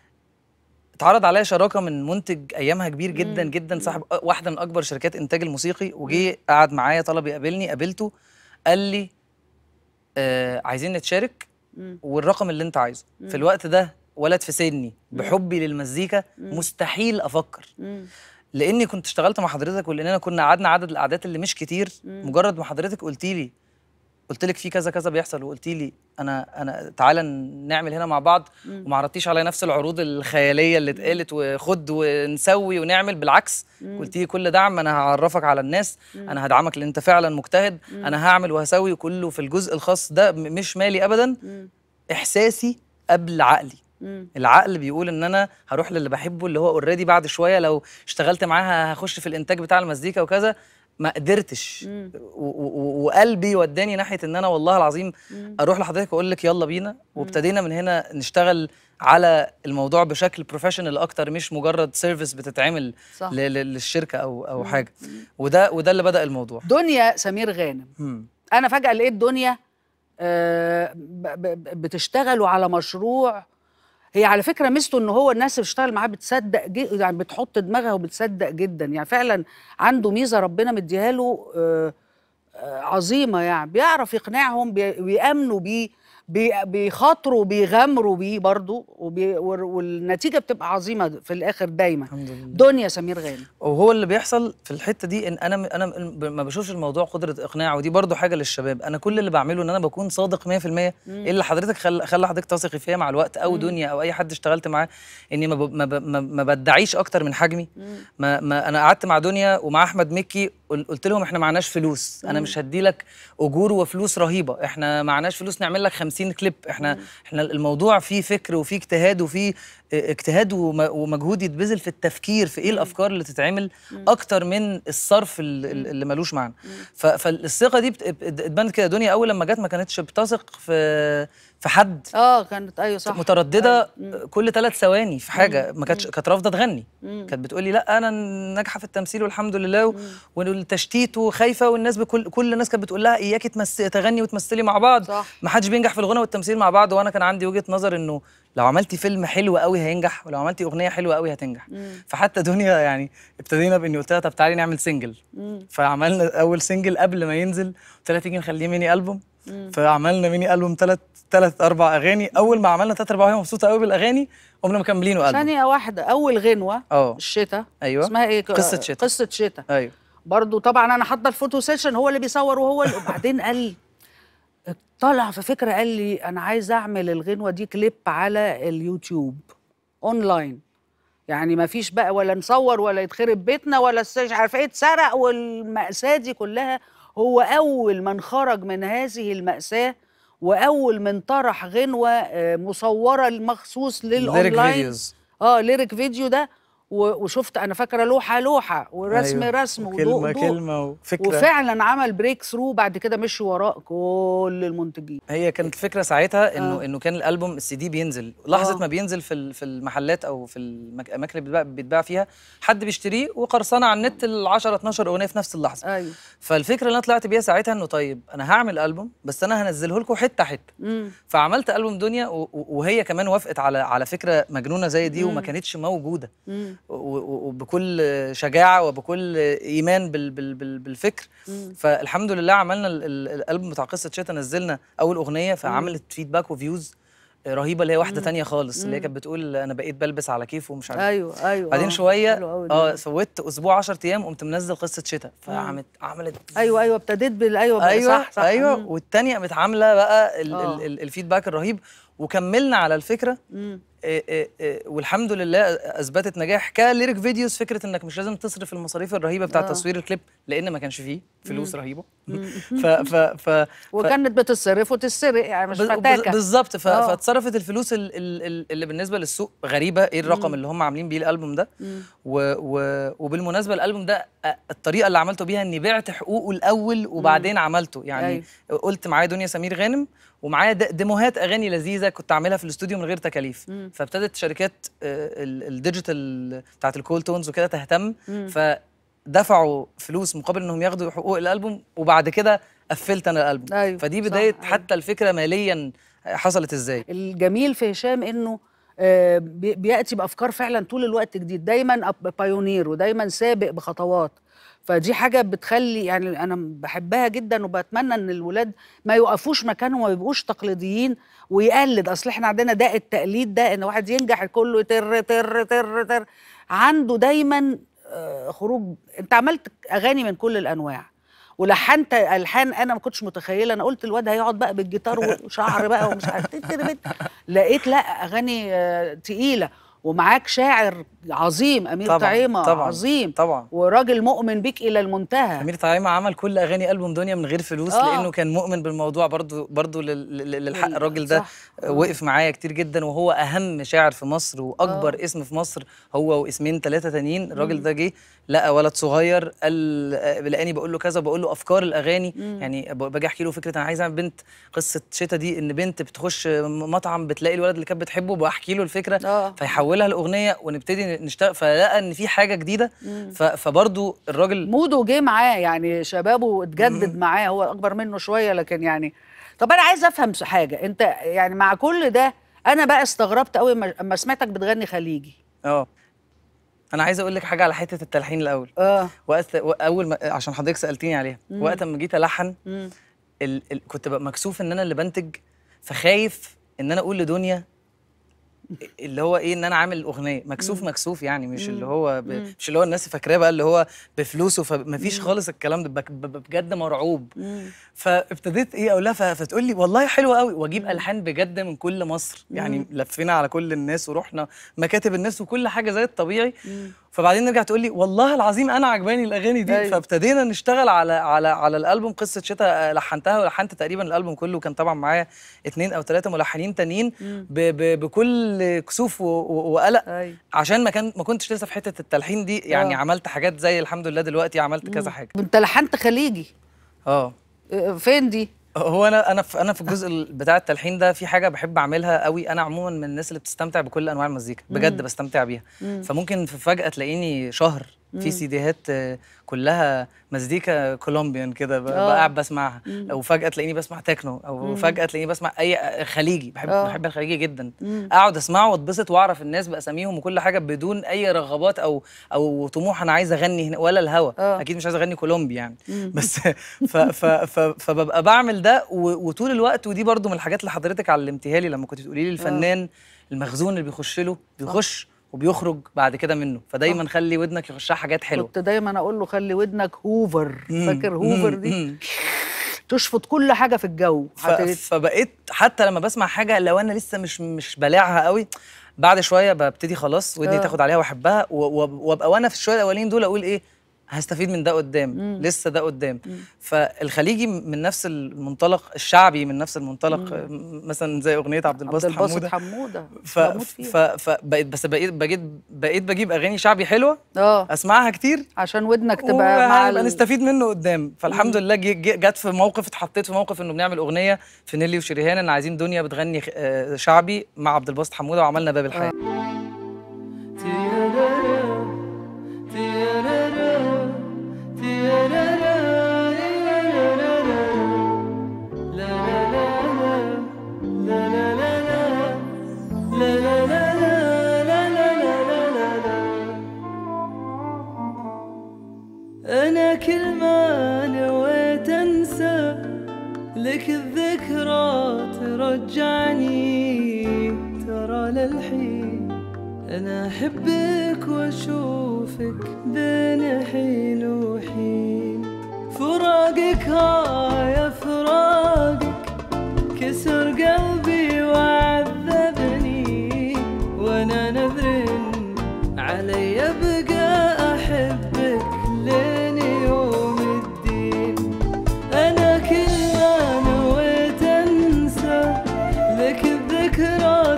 اتعرض عليا شراكه من منتج ايامها كبير جدا جدا صاحب واحده من اكبر شركات انتاج الموسيقي وجي قعد معايا طلب يقابلني قابلته قال لي آه عايزين نتشارك والرقم اللي انت عايزه في الوقت ده ولد في سني بحبي للمزيكا مستحيل افكر لاني كنت اشتغلت مع حضرتك ولاننا كنا قعدنا عدد الاعداد اللي مش كتير مجرد ما حضرتك قلت لي قلت لك في كذا كذا بيحصل وقلت لي انا انا تعالى نعمل هنا مع بعض وما عرضتيش عليا نفس العروض الخياليه اللي اتقالت وخد ونسوي ونعمل بالعكس قلت لي كل دعم انا هعرفك على الناس انا هدعمك لان انت فعلا مجتهد انا هعمل وهسوي كله في الجزء الخاص ده م- مش مالي ابدا احساسي قبل عقلي العقل بيقول ان انا هروح للي بحبه اللي هو اوريدي بعد شويه لو اشتغلت معاها هخش في الانتاج بتاع المزيكا وكذا ما قدرتش و- و- وقلبي وداني ناحيه ان انا والله العظيم اروح لحضرتك واقول لك يلا بينا وابتدينا من هنا نشتغل على الموضوع بشكل بروفيشنال اكتر مش مجرد سيرفيس بتتعمل صح. ل- ل- للشركه او او حاجه وده وده اللي بدا الموضوع دنيا سمير غانم مم. انا فجاه لقيت دنيا آه، ب- ب- بتشتغلوا على مشروع هي على فكره ميزته ان هو الناس اللي بتشتغل معاه بتصدق جي- يعني بتحط دماغها وبتصدق جدا يعني فعلا عنده ميزه ربنا مديها له آه، آه، عظيمه يعني بيعرف يقنعهم بي- ويامنوا بيه بي- بيخاطروا بيغامروا بيه برضه وبي وال- والنتيجه بتبقى عظيمه في الاخر دايما الحمد لله دنيا سمير غانم وهو اللي بيحصل في الحته دي ان انا انا ما بشوفش الموضوع قدره اقناع ودي برضو حاجه للشباب انا كل اللي بعمله ان انا بكون صادق 100% ايه اللي حضرتك خلى خلى حضرتك تثقي فيا مع الوقت او دنيا او اي حد اشتغلت معاه اني ما ب... ما, ب... ما, ما بدعيش اكتر من حجمي ما, ما انا قعدت مع دنيا ومع احمد مكي قل- قلت لهم احنا معناش فلوس انا مش هدي لك اجور وفلوس رهيبه احنا معناش فلوس نعمل لك 50 كليب احنا احنا الموضوع فيه فكر وفيه اجتهاد وفيه اه، اجتهاد وم- ومجهود يتبذل في التفكير في ايه الافكار اللي تتعمل اكتر من الصرف ال- ال- اللي ملوش معنى ف- فالثقه دي بت- ات- اتبنت كده دنيا اول لما جت ما كانتش بتثق في في حد اه كانت ايوه صح متردده كل ثلاث ثواني في حاجه ما كانتش كانت رافضه تغني كانت بتقول لي لا انا ناجحه في التمثيل والحمد لله و- والتشتيت وخايفه والناس بكل كل الناس كانت بتقول لها اياكي تمس تغني وتمثلي مع بعض صح. ما حدش بينجح في الغنى والتمثيل مع بعض وانا كان عندي وجهه نظر انه لو عملتي فيلم حلو قوي هينجح ولو عملتي اغنيه حلوه قوي هتنجح فحتى دنيا يعني ابتدينا باني قلت لها طب تعالي نعمل سنجل فعملنا اول سنجل قبل ما ينزل قلت لها تيجي نخليه ميني البوم فعملنا ميني البوم ثلاث ثلاث اربع اغاني اول ما عملنا ثلاث اربع وهي مبسوطه قوي بالاغاني قمنا مكملينه البوم ثانية واحدة أول غنوة اه الشتاء ايوه اسمها إيه؟ قصة شتا. قصة شتاء ايوه برضو طبعا أنا حاطة الفوتو سيشن هو اللي بيصور وهو اللي وبعدين قال لي طلع في فكرة قال لي أنا عايز أعمل الغنوة دي كليب على اليوتيوب أونلاين يعني ما فيش بقى ولا نصور ولا يتخرب بيتنا ولا السج عارفه ايه اتسرق والمأساة دي كلها هو أول من خرج من هذه المأساة وأول من طرح غنوة آه، مصورة مخصوص ليريك للأونلاين فيديوز اه ليريك فيديو ده و- وشفت انا فاكره لوحه لوحه ورسم أيوة. رسم وضوء كلمه ضوء كلمه وفكره وفعلا عمل بريك ثرو بعد كده مشي وراء كل المنتجين هي كانت فكره ساعتها انه آه. انه كان الالبوم السي دي بينزل لحظه آه. ما بينزل في ال- في المحلات او في المك- الاماكن اللي بيتباع, بيتباع فيها حد بيشتريه وقرصنه على النت ال 10 12 اغنيه في نفس اللحظه ايوه فالفكره اللي انا طلعت بيها ساعتها انه طيب انا هعمل البوم بس انا هنزله لكم حته حته امم فعملت البوم دنيا و- و- وهي كمان وافقت على على فكره مجنونه زي دي وما كانتش موجوده امم و- و- وبكل شجاعه وبكل ايمان بال بال بال بالفكر فالحمد لله عملنا ال- ال- الالبوم بتاع قصه شتا نزلنا اول اغنيه فعملت فيدباك وفيوز رهيبه اللي هي واحده تانية خالص اللي هي كانت بتقول انا بقيت بلبس على كيف ومش عارف ايوه ايوه بعدين آه. شويه حلو أوي اه ده. سويت اسبوع 10 ايام قمت منزل قصه شتا فعملت عملت ايوه ايوه ابتديت بال ايوه بقى ايوه صح صح ايوه مم. والتانية قامت عامله بقى ال آه. ال ال الفيدباك الرهيب وكملنا على الفكره مم. إيه إيه إيه والحمد لله اثبتت نجاح كليريك فيديوز فكره انك مش لازم تصرف المصاريف الرهيبه بتاعه آه. تصوير الكليب لان ما كانش فيه فلوس رهيبه ف ف ف وكانت بتصرف وتتسرق يعني مش بز- فتاكه بالظبط ف- آه. فاتصرفت الفلوس ال- ال- ال- اللي بالنسبه للسوق غريبه ايه الرقم اللي هم عاملين بيه الالبوم ده و و وبالمناسبه الالبوم ده أ- الطريقه اللي عملته بيها اني بعت حقوقه الاول وبعدين عملته يعني أيوة. قلت معايا دنيا سمير غانم ومعايا د- ديموهات اغاني لذيذه كنت اعملها في الاستوديو من غير تكاليف فابتدت شركات آه، ال- الديجيتال بتاعت الكول تونز وكده تهتم فدفعوا فلوس مقابل انهم ياخدوا حقوق الالبوم وبعد كده قفلت انا الالبوم أيوة، فدي صح، بدايه أيوة. حتى الفكره ماليا حصلت ازاي الجميل في هشام انه آه، بي- بياتي بافكار فعلا طول الوقت جديد دايما بايونير ودايما سابق بخطوات فدي حاجه بتخلي يعني انا بحبها جدا وبتمنى ان الولاد ما يوقفوش مكانهم وما يبقوش تقليديين ويقلد اصل احنا عندنا ده التقليد ده ان واحد ينجح كله تر تر تر تر عنده دايما آه، خروج انت عملت اغاني من كل الانواع ولحنت الحان انا ما كنتش متخيله انا قلت الواد هيقعد بقى بالجيتار وشعر بقى ومش عارف تتربت. لقيت لا اغاني آه، تقيله ومعاك شاعر عظيم امير طبعاً، طعيمه طبعاً، عظيم طبعا وراجل مؤمن بيك الى المنتهى امير طعيمه عمل كل اغاني البوم دنيا من غير فلوس آه. لانه كان مؤمن بالموضوع برضو برضو لل- لل- للحق لل- الراجل ده صح. آه. وقف معايا كتير جدا وهو اهم شاعر في مصر واكبر اسم في مصر هو واسمين ثلاثه تانيين الراجل ده جه لقى ولد صغير قال آه، لقاني بقول له كذا بقول له افكار الاغاني يعني ب- باجي احكي له فكره انا عايز اعمل بنت قصه شتا دي ان بنت بتخش م- مطعم بتلاقي الولد اللي كانت بتحبه بحكي له الفكره آه. فيحولها لاغنيه ونبتدي نشتغل فلقى ان في حاجه جديده ف- فبرضو الراجل موده جه معاه يعني شبابه اتجدد معاه هو اكبر منه شويه لكن يعني طب انا عايز افهم حاجه انت يعني مع كل ده انا بقى استغربت قوي اما سمعتك بتغني خليجي اه انا عايز اقول لك حاجه على حته التلحين الاول اه وقت اول ما عشان حضرتك سالتيني عليها وقت ما جيت الحن مم. ال... ال... كنت بقى مكسوف ان انا اللي بنتج فخايف ان انا اقول لدنيا اللي هو ايه ان انا عامل اغنيه مكسوف مكسوف يعني مش اللي هو ب... مش اللي هو الناس فاكراه بقى اللي هو بفلوسه فمفيش خالص الكلام ده بك- ب- بجد مرعوب فابتديت ايه اقول لها ف- فتقول لي والله حلوه قوي واجيب الحان بجد من كل مصر يعني لفينا على كل الناس ورحنا مكاتب الناس وكل حاجه زي الطبيعي فبعدين نرجع تقول لي والله العظيم انا عجباني الاغاني دي أيوة. فابتدينا نشتغل على على على الالبوم قصه شتاء لحنتها ولحنت تقريبا الالبوم كله كان طبعا معايا اتنين او ثلاثه ملحنين تانيين ب ب بكل كسوف و- و- وقلق أيوة. عشان ما كان ما كنتش لسه في حته التلحين دي يعني آه. عملت حاجات زي الحمد لله دلوقتي عملت كذا حاجه انت لحنت خليجي اه آه، فين دي هو انا انا في انا في الجزء ال- بتاع التلحين ده في حاجه بحب اعملها قوي انا عموما من الناس اللي بتستمتع بكل انواع المزيكا بجد بستمتع بيها فممكن في فجاه تلاقيني شهر في سيديهات آه، كلها مزيكا كولومبيان كده ب- آه. بقعد بسمعها او فجاه تلاقيني بسمع تكنو او فجاه تلاقيني بسمع اي خليجي بحب آه. بحب الخليجي جدا اقعد اسمعه واتبسط واعرف الناس باساميهم وكل حاجه بدون اي رغبات او او طموح انا عايز اغني هنا ولا الهوا آه. اكيد مش عايز اغني كولومبي يعني بس ف ف ف فببقى بعمل ده و- وطول الوقت ودي برضو من الحاجات اللي حضرتك علمتيها لي لما كنت بتقولي لي الفنان المخزون اللي بيخش له بيخش وبيخرج بعد كده منه فدايما خلي ودنك يخشها حاجات حلوه كنت دايما اقول له خلي ودنك هوفر مم. فاكر هوفر مم. دي مم. تشفط كل حاجه في الجو ف... هت- فبقيت حتى لما بسمع حاجه لو انا لسه مش مش بالعها قوي بعد شويه ببتدي خلاص ودني آه. تاخد عليها واحبها و- و- وابقى وانا في الشويه الاولين دول اقول ايه هستفيد من ده قدام لسه ده قدام فالخليجي من نفس المنطلق الشعبي من نفس المنطلق م- مثلا زي اغنيه عبد عبد الباسط الباسط حموده حموده ف... بموت ف... فيها فبقيت بس بقيت بقيت بقيت بجيب اغاني شعبي حلوه اه اسمعها كتير عشان ودنك تبقى مع وهنبقى ال... نستفيد منه قدام فالحمد لله جي- جي- جت في موقف اتحطيت في موقف انه بنعمل اغنيه في نيلي وشريهان ان عايزين دنيا بتغني خ- آه، شعبي مع عبد الباسط حموده وعملنا باب الحياه أنا كل ما نويت أنسى لك الذكرى ترجعني ترى للحين أنا أحبك وأشوفك بين حين وحين فراقك آه يا فراقك كسر قلبي وعذبني وانا نذر علي ابقى احبك لين يوم الدين انا كل ما نويت انسى لك الذكرى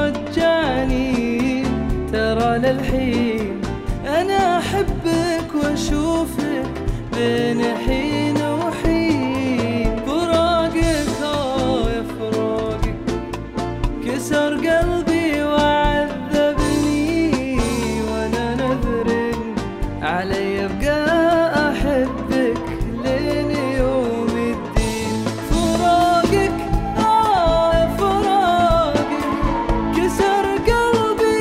ترجعني ترى للحين انا احبك واشوفك بين حين وحين فراقك آه يا فراقك كسر قلبي وعذبني وانا نذر علي ابقى احبك لين يوم الدين فراقك آه يا فراقك كسر قلبي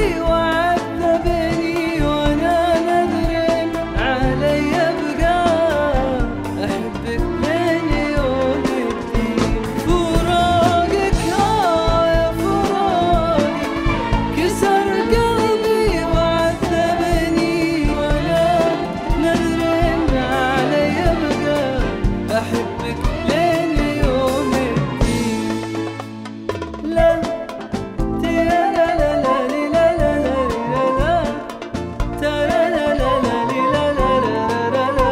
وعذبني وانا نذر علي ابقى احبك لين يوم الدين فراقك آه يا فراقك كسر قلبي وعذبني وانا نذر علي ابقى احبك لين يوم الدين لا تي لا لا لا لي لا لا لا لي لا لا تا لا لا لا لا لي لا لا لا لا لا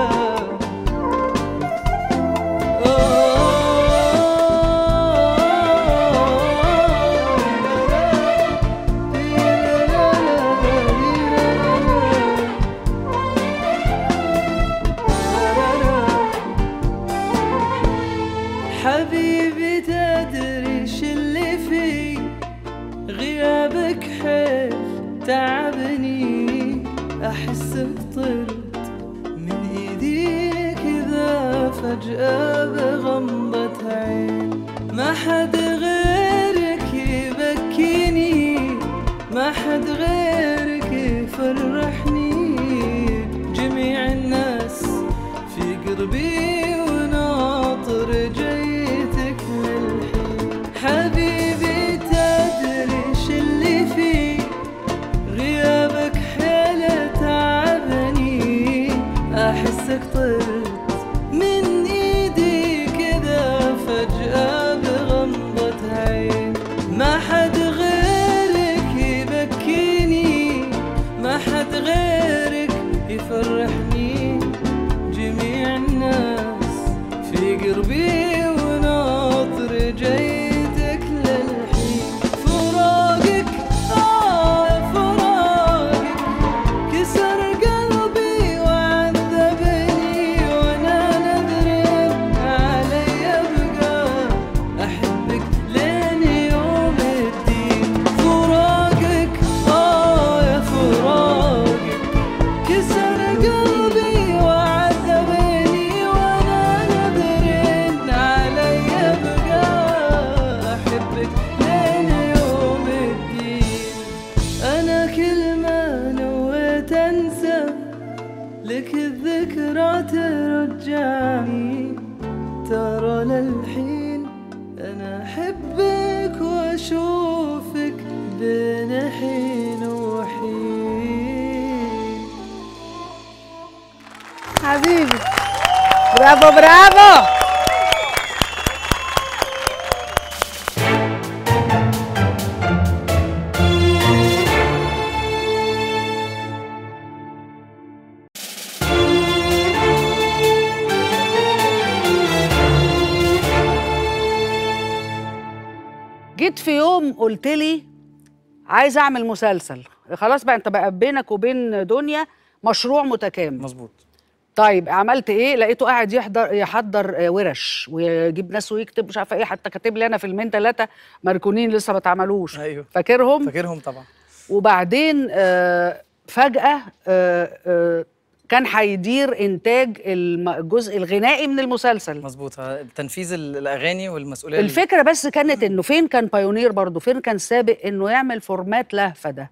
حبيبي تدري ش اللي في غيابك حيل تعبني احس بطرت من ايديك اذا فجأة بغمضة عين ما حد غيرك يبكيني ما حد غيرك يفرحني جميع الناس في قربي وناطر جيتك للحين حبيبي تدري ش اللي فيه غيابك حيل تعبني احسك طرت من ايدي كذا فجأة بغمضة عين ما حد غيرك يبكيني ما حد غيرك يفرحني جميع الناس في قربي وناطر جيتك أحبك وأشوفك بين حين وحين حبيبي برافو برافو جيت في يوم قلت لي عايز اعمل مسلسل خلاص بقى انت بقى بينك وبين دنيا مشروع متكامل مظبوط طيب عملت ايه لقيته قاعد يحضر يحضر آه، ورش ويجيب ناس ويكتب مش عارفه ايه حتى كاتب لي انا فيلمين ثلاثه مركونين لسه ما اتعملوش ايوه فاكرهم فاكرهم طبعا وبعدين آه، فجاه آه، آه، كان هيدير انتاج الم- الجزء الغنائي من المسلسل مظبوط ها، تنفيذ ال- الاغاني والمسؤوليه الفكره بس كانت انه فين كان بايونير برضه فين كان سابق انه يعمل فورمات لهفه ده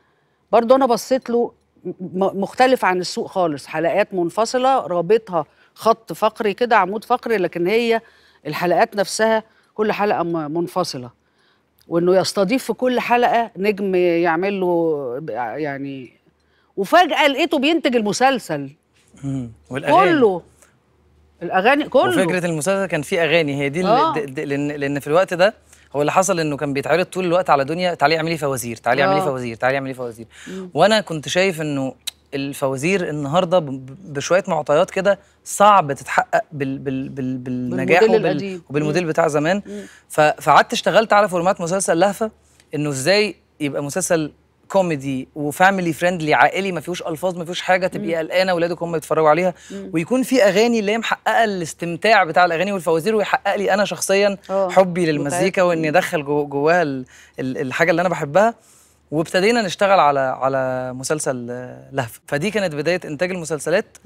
برضه انا بصيت له م- مختلف عن السوق خالص حلقات منفصله رابطها خط فقري كده عمود فقري لكن هي الحلقات نفسها كل حلقه م- منفصله وانه يستضيف في كل حلقه نجم يعمل له يعني وفجاه لقيته بينتج المسلسل مم. والاغاني كله الاغاني كله وفكره المسلسل كان فيه اغاني هي دي اللي آه. د- د- لان لان في الوقت ده هو اللي حصل انه كان بيتعرض طول الوقت على دنيا تعالي اعملي فوازير تعالي اعملي آه. فوازير تعالي اعملي فوازير وانا كنت شايف انه الفوازير النهارده ب- ب- بشويه معطيات كده صعب تتحقق بال بال بال بالنجاح بالموديل وبال القديم. وبالموديل بتاع زمان ف- فقعدت اشتغلت على فورمات مسلسل لهفه انه ازاي يبقى مسلسل كوميدي وفاميلي فريندلي عائلي ما فيهوش الفاظ ما فيهوش حاجه تبقي قلقانه اولادك هم يتفرجوا عليها ويكون في اغاني اللي هي محققه الاستمتاع بتاع الاغاني والفوازير ويحقق لي انا شخصيا آه. حبي للمزيكا متعة. واني ادخل جو جواها ال- ال- الحاجه اللي انا بحبها وابتدينا نشتغل على على مسلسل آه، لهفه فدي كانت بدايه انتاج المسلسلات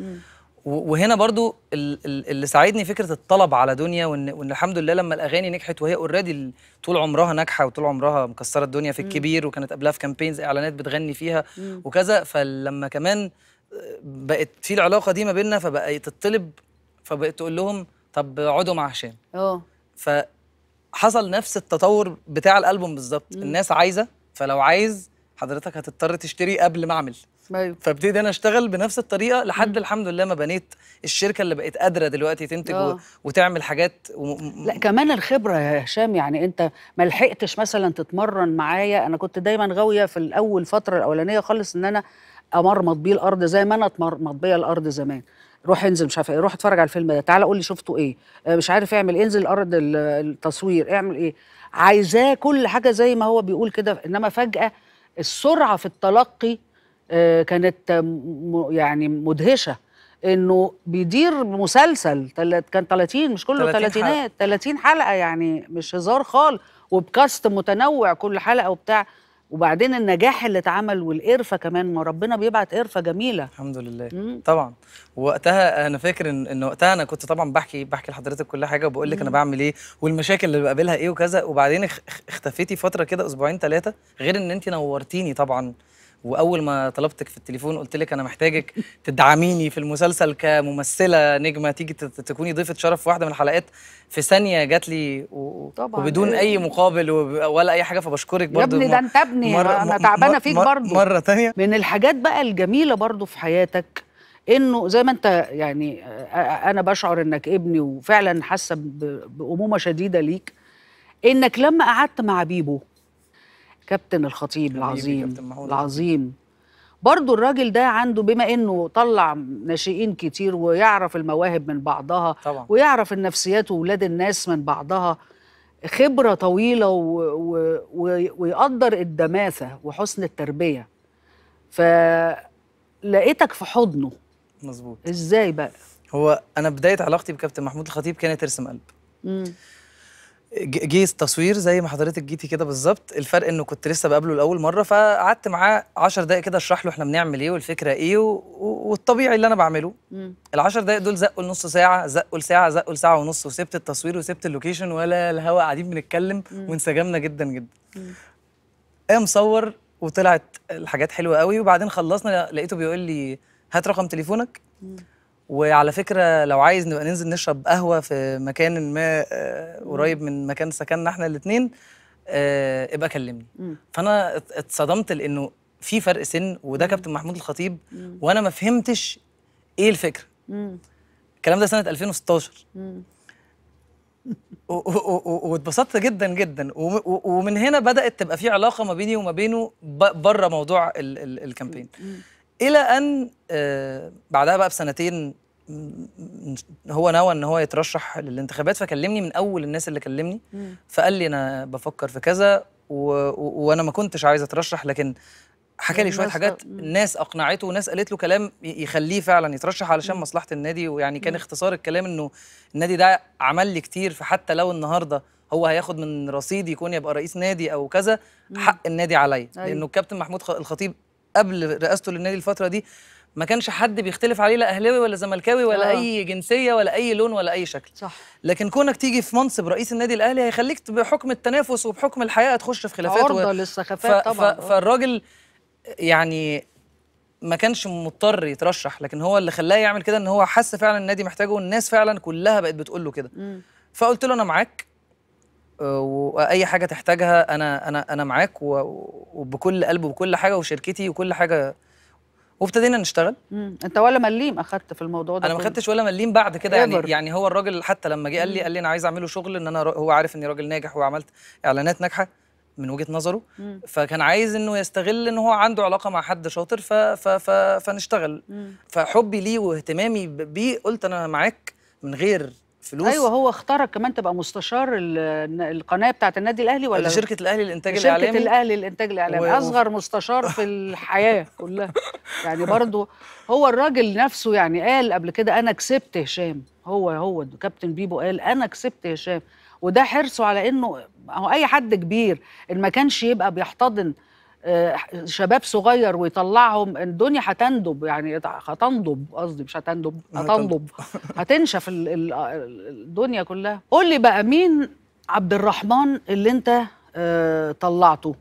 و- وهنا برضو ال- ال- اللي ساعدني فكره الطلب على دنيا وان, وإن الحمد لله لما الاغاني نجحت وهي اوريدي طول عمرها ناجحه وطول عمرها مكسره الدنيا في الكبير وكانت قبلها في كامبينز اعلانات بتغني فيها وكذا فلما كمان آه، بقت في العلاقه دي ما بيننا فبقت تطلب فبقت تقول لهم طب اقعدوا مع هشام اه فحصل نفس التطور بتاع الالبوم بالظبط الناس عايزه فلو عايز حضرتك هتضطر تشتري قبل ما اعمل ايوه فابتدي انا اشتغل بنفس الطريقه لحد الحمد لله ما بنيت الشركه اللي بقت قادره دلوقتي تنتج و... آه. وتعمل حاجات و... م- لا كمان الخبره يا هشام يعني انت ما لحقتش مثلا تتمرن معايا انا كنت دايما غاويه في الاول فتره الاولانيه خالص ان انا امرمط بيه الارض زي ما انا اتمرمط بيا الارض زمان روح انزل مش عارف ايه روح اتفرج على الفيلم ده تعالى قول لي شفته ايه آه، مش عارف اعمل إيه، انزل ارض ال- التصوير اعمل ايه عايزاه كل حاجه زي ما هو بيقول كده انما فجاه السرعه في التلقي آه، كانت آه، م- يعني مدهشه انه بيدير مسلسل تل- كان 30 مش كله 30 حلقة. 30 30 حلقه يعني مش هزار خالص وبكاست متنوع كل حلقه وبتاع وبعدين النجاح اللي اتعمل والقرفه كمان ما ربنا بيبعت قرفه جميله الحمد لله مم. طبعا وقتها انا فاكر ان ان وقتها انا كنت طبعا بحكي بحكي لحضرتك كل حاجه وبقول لك انا بعمل ايه والمشاكل اللي بقابلها ايه وكذا وبعدين اخ- اخ- اختفيتي فتره كده اسبوعين ثلاثه غير ان انت نورتيني طبعا واول ما طلبتك في التليفون قلت لك انا محتاجك تدعميني في المسلسل كممثله نجمه تيجي تت- تكوني ضيفه شرف في واحده من الحلقات في ثانيه جات لي و... طبعاً. وبدون اي مقابل وب... ولا اي حاجه فبشكرك يا برضو ابني ده انت ابني انا م- تعبانه م- فيك م- برضو مره ثانيه من الحاجات بقى الجميله برضو في حياتك انه زي ما انت يعني آه، انا بشعر انك ابني وفعلا حاسه ب- بامومه شديده ليك انك لما قعدت مع بيبو كابتن الخطيب حبيبي العظيم كابتن محمود العظيم برضو الراجل ده عنده بما انه طلع ناشئين كتير ويعرف المواهب من بعضها طبعا ويعرف النفسيات وولاد الناس من بعضها خبرة طويلة و... و... و... ويقدر الدماثة وحسن التربية فلقيتك في حضنه مظبوط ازاي بقى هو انا بدايه علاقتي بكابتن محمود الخطيب كانت ارسم قلب مم. ج- جه التصوير زي ما حضرتك جيتي كده بالظبط الفرق انه كنت لسه بقابله لاول مره فقعدت معاه 10 دقائق كده اشرح له احنا بنعمل ايه والفكره ايه و... و- والطبيعي اللي انا بعمله مم. ال10 دقائق دول زقوا لنص ساعه زقوا لساعه زقوا لساعه ونص وسبت التصوير وسبت اللوكيشن ولا الهوا قاعدين بنتكلم وانسجمنا جدا جدا قام مصور وطلعت الحاجات حلوه قوي وبعدين خلصنا لقيته بيقول لي هات رقم تليفونك وعلى فكره لو عايز نبقى ننزل نشرب قهوه في مكان ما آه، قريب من مكان سكننا احنا الاثنين ابقى كلمني مم. فانا ات- اتصدمت لانه في فرق سن وده كابتن محمود الخطيب مم. وانا ما فهمتش ايه الفكره مم. الكلام ده سنه 2016 مم. و- و- و- واتبسطت جدا جدا وم- و- ومن هنا بدات تبقى في علاقه ما بيني وما بينه بره موضوع ال ال الكامبين مم. الى ان آه، بعدها بقى بسنتين م- م- هو نوى ان هو يترشح للانتخابات فكلمني من اول الناس اللي كلمني مم. فقال لي انا بفكر في كذا و... و... وانا ما كنتش عايز اترشح لكن حكى لي شويه الناس حاجات أ- مم. الناس اقنعته وناس قالت له كلام ي- يخليه فعلا يترشح علشان مصلحه النادي ويعني كان اختصار الكلام انه النادي ده عمل لي كتير فحتى لو النهارده هو هياخد من رصيدي يكون يبقى رئيس نادي او كذا حق النادي عليا أيوة. لانه الكابتن محمود خ- الخطيب قبل رئاسته للنادي الفتره دي ما كانش حد بيختلف عليه لا اهلاوي ولا زملكاوي ولا آه. اي جنسيه ولا اي لون ولا اي شكل صح لكن كونك تيجي في منصب رئيس النادي الاهلي هيخليك بحكم التنافس وبحكم الحياه تخش في خلافات عرضه و... للسخافات ف... طبعا ف... فالراجل يعني ما كانش مضطر يترشح لكن هو اللي خلاه يعمل كده ان هو حس فعلا النادي محتاجه والناس فعلا كلها بقت بتقول له كده مم. فقلت له انا معاك آه، واي حاجه تحتاجها انا انا انا معاك و... وبكل قلب وبكل حاجه وشركتي وكل حاجه وابتدينا نشتغل مم. انت ولا مليم اخدت في الموضوع ده انا ما كله. خدتش ولا مليم بعد كده يعني Ever. يعني هو الراجل حتى لما جه قال لي قال لي انا عايز اعمله شغل ان انا را- هو عارف اني راجل ناجح وعملت اعلانات ناجحه من وجهه نظره مم. فكان عايز انه يستغل ان هو عنده علاقه مع حد شاطر ف ف ف فنشتغل مم. فحبي ليه واهتمامي ب- بيه قلت انا معاك من غير فلوس ايوه هو اختارك كمان تبقى مستشار ال- القناه بتاعت النادي الاهلي ولا شركه الاهلي للانتاج شركة الاعلامي الاهلي للانتاج الاعلامي و- اصغر مستشار في الحياه كلها يعني برضو هو الراجل نفسه يعني قال قبل كده انا كسبت هشام هو هو كابتن بيبو قال انا كسبت هشام وده حرصه على انه هو اي حد كبير ان ما كانش يبقى بيحتضن آه، شباب صغير ويطلعهم الدنيا هتندب يعني هتنضب قصدي مش هتندب هتنضب هتنشف ال- ال- الدنيا كلها قول لي بقى مين عبد الرحمن اللي انت آه، طلعته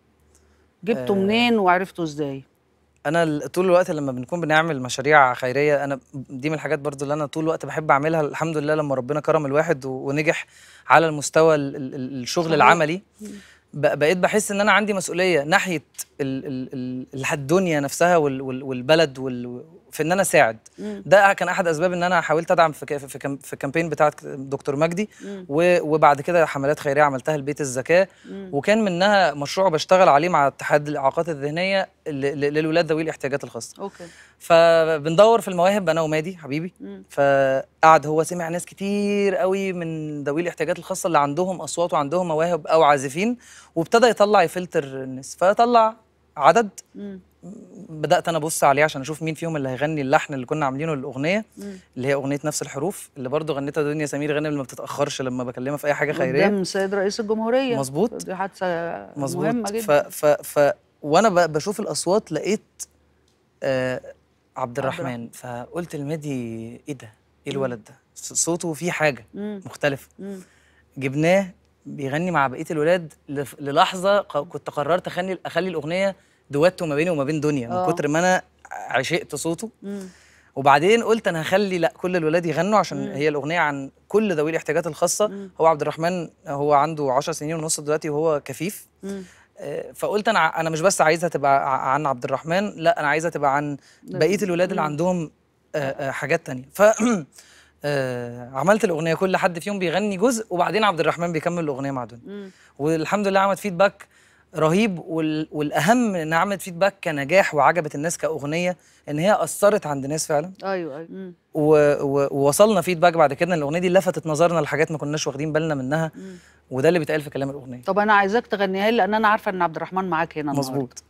جبته آه. منين وعرفته ازاي انا ال- طول الوقت لما بنكون بنعمل مشاريع خيريه انا دي من الحاجات برضو اللي انا طول الوقت بحب اعملها الحمد لله لما ربنا كرم الواحد و- ونجح على المستوى ال- ال- ال- الشغل صحيح. العملي ب- بقيت بحس ان انا عندي مسؤوليه ناحيه ال- ال- ال- ال- الدنيا نفسها وال- وال- والبلد وال- في ان انا اساعد مم. ده كان احد اسباب ان انا حاولت ادعم في ك- في كام- في الكامبين بتاعت دكتور مجدي مم. و- وبعد كده حملات خيريه عملتها لبيت الزكاه مم. وكان منها مشروع بشتغل عليه مع اتحاد الاعاقات الذهنيه ل- ل- للولاد ذوي الاحتياجات الخاصه اوكي فبندور في المواهب انا ومادي حبيبي مم. فقعد هو سمع ناس كتير قوي من ذوي الاحتياجات الخاصه اللي عندهم اصوات وعندهم مواهب او عازفين وابتدى يطلع يفلتر الناس فطلع عدد مم. بدات انا ابص عليه عشان اشوف مين فيهم اللي هيغني اللحن اللي كنا عاملينه للاغنيه مم. اللي هي اغنيه نفس الحروف اللي برضو غنتها دنيا سمير غانم اللي ما بتتاخرش لما بكلمها في اي حاجه خيريه قدام السيد رئيس الجمهوريه مظبوط. دي حادثه مهمه مظبوط ف جدا ف ف وانا ب- بشوف الاصوات لقيت آه عبد الرحمن فقلت لمادي ايه ده ايه الولد ده ص- صوته فيه حاجه مم. مختلف مم. جبناه بيغني مع بقيه الولاد لف- للحظه ق- كنت قررت اخلي اخلي الاغنيه دويتو ما بيني وما بين دنيا آه. من كتر ما انا عشقت صوته مم. وبعدين قلت انا هخلي لا كل الولاد يغنوا عشان مم. هي الاغنيه عن كل ذوي الاحتياجات الخاصه مم. هو عبد الرحمن هو عنده 10 سنين ونص دلوقتي وهو كفيف مم. آه، فقلت انا ع- انا مش بس عايزها تبقى ع- عن عبد الرحمن لا انا عايزها تبقى عن بقيه الولاد اللي مم. عندهم آه، آه، حاجات تانية ف آه، عملت الاغنيه كل حد فيهم بيغني جزء وبعدين عبد الرحمن بيكمل الاغنيه مع دنيا مم. والحمد لله عملت فيدباك رهيب وال... والاهم انها عملت فيدباك كنجاح وعجبت الناس كاغنيه ان هي اثرت عند ناس فعلا ايوه ايوه مم. و... و... ووصلنا فيدباك بعد كده ان الاغنيه دي لفتت نظرنا لحاجات ما كناش واخدين بالنا منها مم. وده اللي بيتقال في كلام الاغنيه طب انا عايزاك تغنيها لي لان انا عارفه ان عبد الرحمن معاك هنا النهاردة. مظبوط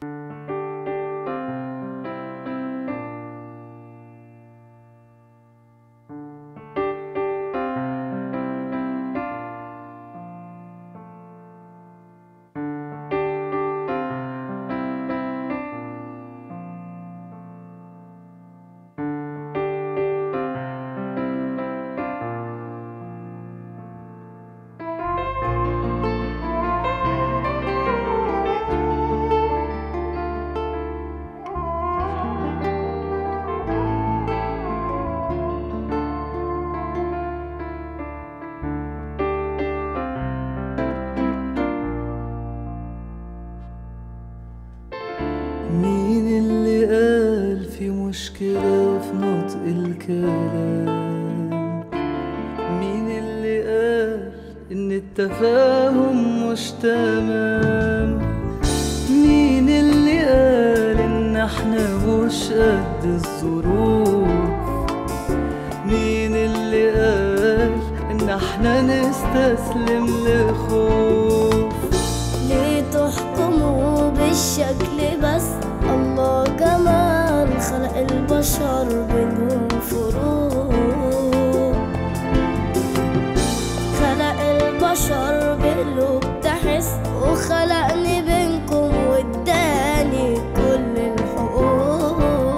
Thank التفاهم مش تمام مين اللي قال ان احنا مش قد الظروف مين اللي قال ان احنا نستسلم لخوف ليه تحكموا بالشكل بس الله جمال خلق البشر بينهم فروق خلق البشر بقلوب تحس وخلقني بينكم واداني كل الحقوق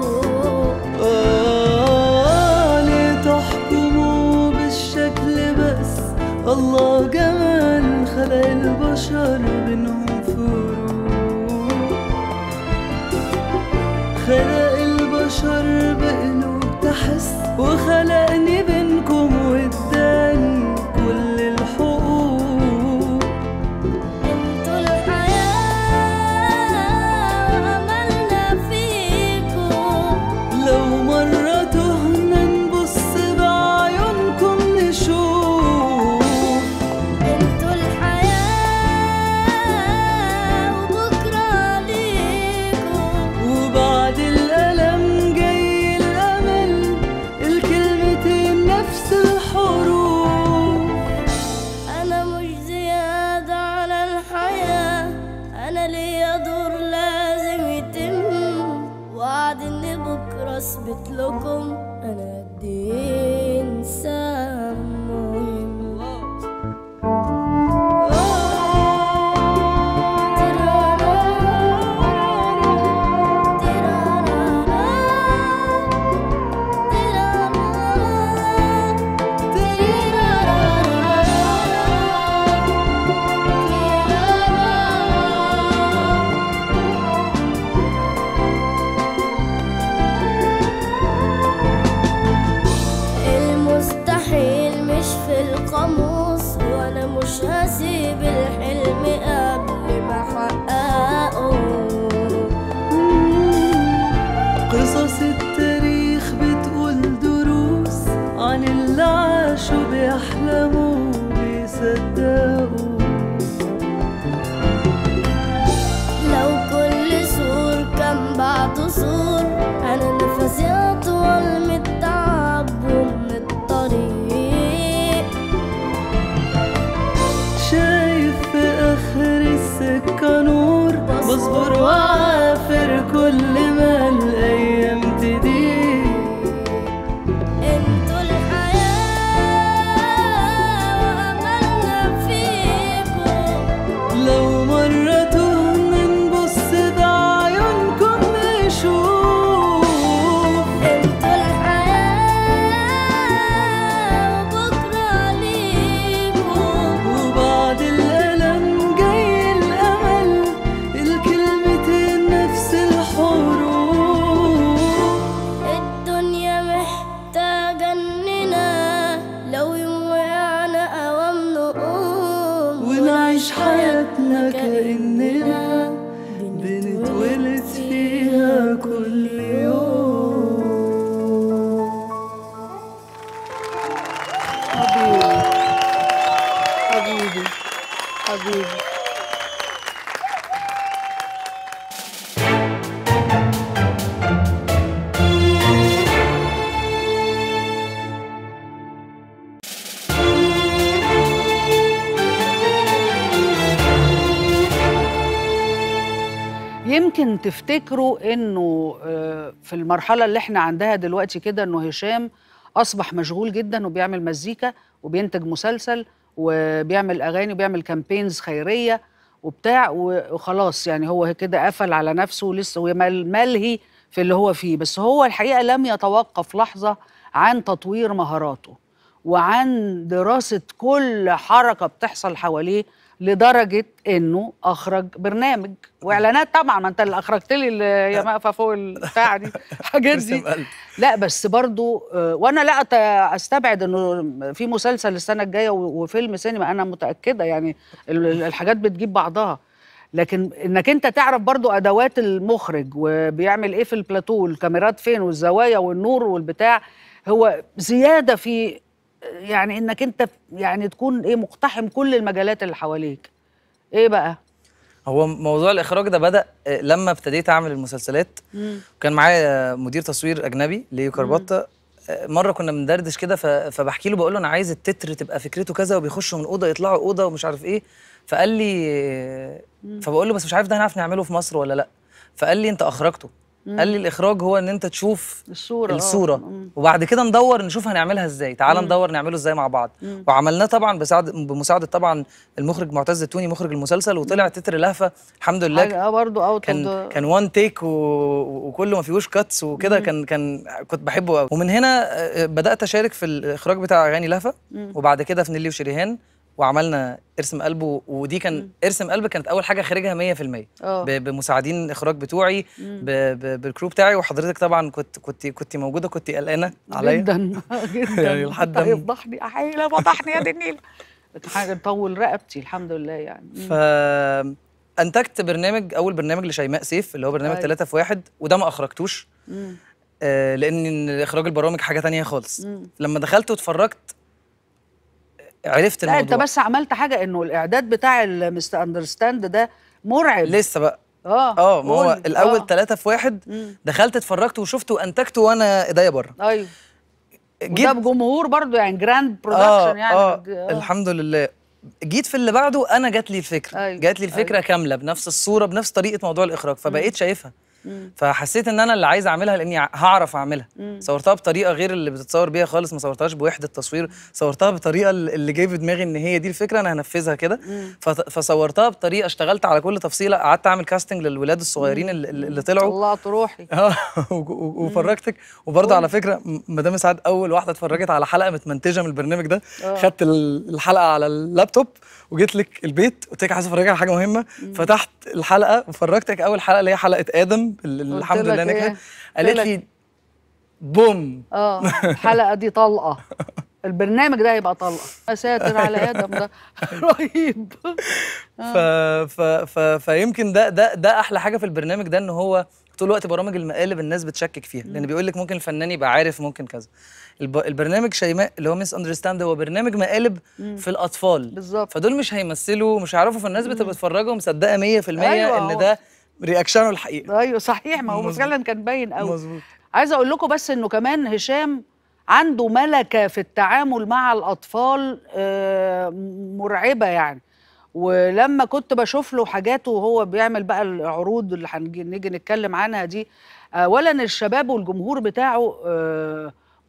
آه ليه تحكموا بالشكل بس الله جمال خلق البشر بينهم فروق خلق البشر بقلوب تحس وخلقني بينكم واداني كل الحقوق انتوا الحياة وأملنا فيكم لو مرة تهنا نبص بعيونكم نشوف انتوا الحياة وبكرة ليكم وبعد الألم جاي الأمل الكلمتين نفس الحروف أنا مش زيادة على الحياة أنا ليا دور لازم يتم وعد إن بكرة أثبت لكم أنا قد إيه إنسان مهم المستحيل مش في القاموس وانا مش هسيب الحلم قبل ما احققه قصص التاريخ بتقول دروس عن اللي عاشوا بيحلموا بيصدقوا لو كل سور كان بعده سور انا نفسي اطول من التعب ومن الطريق شايف في آخر السكة نور بصبر وعافر كل ما الأيام تضيق انتوا الحياة وأملنا فيكم لو مرة تهنا نبص بعيونكم نشوف انتوا الحياة وبكرة ليكم وبعد الألم جاي الأمل الكلمتين نفس الحروف الدنيا محتاجة اننا لو يوم وقعنا اوام نقوم ونعيش حياتنا كأننا بنتولد فيها كل يوم حبيبي حبيبي حبيبي يمكن تفتكروا انه آه، في المرحله اللي احنا عندها دلوقتي كده انه هشام اصبح مشغول جدا وبيعمل مزيكا وبينتج مسلسل وبيعمل اغاني وبيعمل كامبينز خيريه وبتاع وخلاص يعني هو كده قفل على نفسه لسه هو مل- ملهي في اللي هو فيه بس هو الحقيقه لم يتوقف لحظه عن تطوير مهاراته وعن دراسه كل حركه بتحصل حواليه لدرجه انه اخرج برنامج واعلانات طبعا ما انت اللي اخرجت لي اللي يا مقفه فوق البتاع دي الحاجات دي رسم قلب. لا بس برضو آه، وانا لا أت- استبعد انه في مسلسل السنه الجايه و- وفيلم سينما انا متاكده يعني ال- ال- الحاجات بتجيب بعضها لكن انك انت تعرف برضو ادوات المخرج وبيعمل ايه في البلاتو الكاميرات فين والزوايا والنور والبتاع هو زياده في يعني انك انت يعني تكون ايه مقتحم كل المجالات اللي حواليك ايه بقى هو موضوع الاخراج ده بدا آه، لما ابتديت اعمل المسلسلات كان معايا مدير تصوير اجنبي ليو كارباتا آه، مره كنا بندردش كده ف- فبحكي له بقول له انا عايز التتر تبقى فكرته كذا وبيخشوا من اوضه يطلعوا اوضه ومش عارف ايه فقال لي آه، فبقول له بس مش عارف ده هنعرف نعمله في مصر ولا لا فقال لي انت اخرجته قال لي الاخراج هو ان انت تشوف الصورة آه. الصوره مم. وبعد كده ندور نشوف هنعملها ازاي تعال ندور نعمله ازاي مع بعض وعملناه طبعا بساعد بمساعده طبعا المخرج معتز التوني مخرج المسلسل وطلع تتر لهفه الحمد لله حاجه اه برضه اوت كان كان وان تيك و... وكله ما فيهوش كاتس وكده كان كان كنت بحبه قوي ومن هنا آه، بدات اشارك في الاخراج بتاع اغاني لهفه وبعد كده في نيلي وشريهان وعملنا ارسم قلب و- ودي كان ارسم قلب كانت اول حاجه خارجها 100% اه. ب- بمساعدين الاخراج بتوعي ب... ب... بالكرو بتاعي وحضرتك طبعا كنت كنت كنت موجوده كنت قلقانه عليا جدا جدا يعني لحد طيب ما- يفضحني احيلا فضحني يا دي النيل حاجه تطول رقبتي الحمد لله يعني ف انتجت برنامج اول برنامج لشيماء سيف اللي هو برنامج أيوة. ثلاثة في واحد وده ما اخرجتوش مم. آه لان اخراج البرامج حاجه تانية خالص مم. لما دخلت واتفرجت عرفت لا الموضوع انت بس عملت حاجه انه الاعداد بتاع المستر اندرستاند ده مرعب لسه بقى اه اه ما هو قولي. الاول آه. ثلاثة في واحد مم. دخلت اتفرجت وشفته وانتجته وانا ايديا بره ايوه وده جيت بجمهور برضو يعني جراند اه برودكشن يعني اه آه. الحمد لله جيت في اللي بعده انا جات لي الفكره أيوة، جات لي الفكره كامله بنفس الصوره بنفس طريقه موضوع الاخراج فبقيت شايفها مم. فحسيت ان انا اللي عايز اعملها لاني ع- هعرف اعملها مم. صورتها بطريقه غير اللي بتتصور بيها خالص ما صورتهاش بوحده تصوير صورتها بطريقه ال- اللي جاي في دماغي ان هي دي الفكره انا هنفذها كده فت- فصورتها بطريقه اشتغلت على كل تفصيله قعدت اعمل كاستنج للولاد الصغيرين اللي, اللي طلعوا طلعت روحي اه و- و- وفرجتك وبرضه على فكره م- مدام سعاد اول واحده اتفرجت على حلقه متمنتجه من البرنامج ده آه. خدت ال- الحلقه على اللابتوب وجيت لك البيت قلت لك عايز افرجك على حاجه مهمه فتحت الحلقه وفرجتك اول حلقه اللي هي حلقه ادم اللي قلت الحمد لله لك إيه؟ نجحت قلت قالت لك- لي بوم اه الحلقه دي طلقه البرنامج ده هيبقى طلقه يا ساتر على ادم ده رهيب ف... ف... ف... فيمكن ده ده ده احلى حاجه في البرنامج ده ان هو طول الوقت برامج المقالب الناس بتشكك فيها لان بيقول لك ممكن الفنان يبقى عارف ممكن كذا الب... البرنامج شيماء اللي هو ميس اندرستاند هو برنامج مقالب في الاطفال بالظبط. فدول مش هيمثلوا مش هيعرفوا فالناس بتبقى بتتفرج ومصدقه 100% أيوة، ان هو- ده رياكشنه الحقيقي ايوه صحيح ما هو مظبوط. فعلا كان باين قوي مظبوط عايزه اقول لكم بس انه كمان هشام عنده ملكه في التعامل مع الاطفال آه، مرعبه يعني ولما كنت بشوف له حاجاته وهو بيعمل بقى العروض اللي هنجي نيجي نتكلم عنها دي اولا الشباب والجمهور بتاعه آه،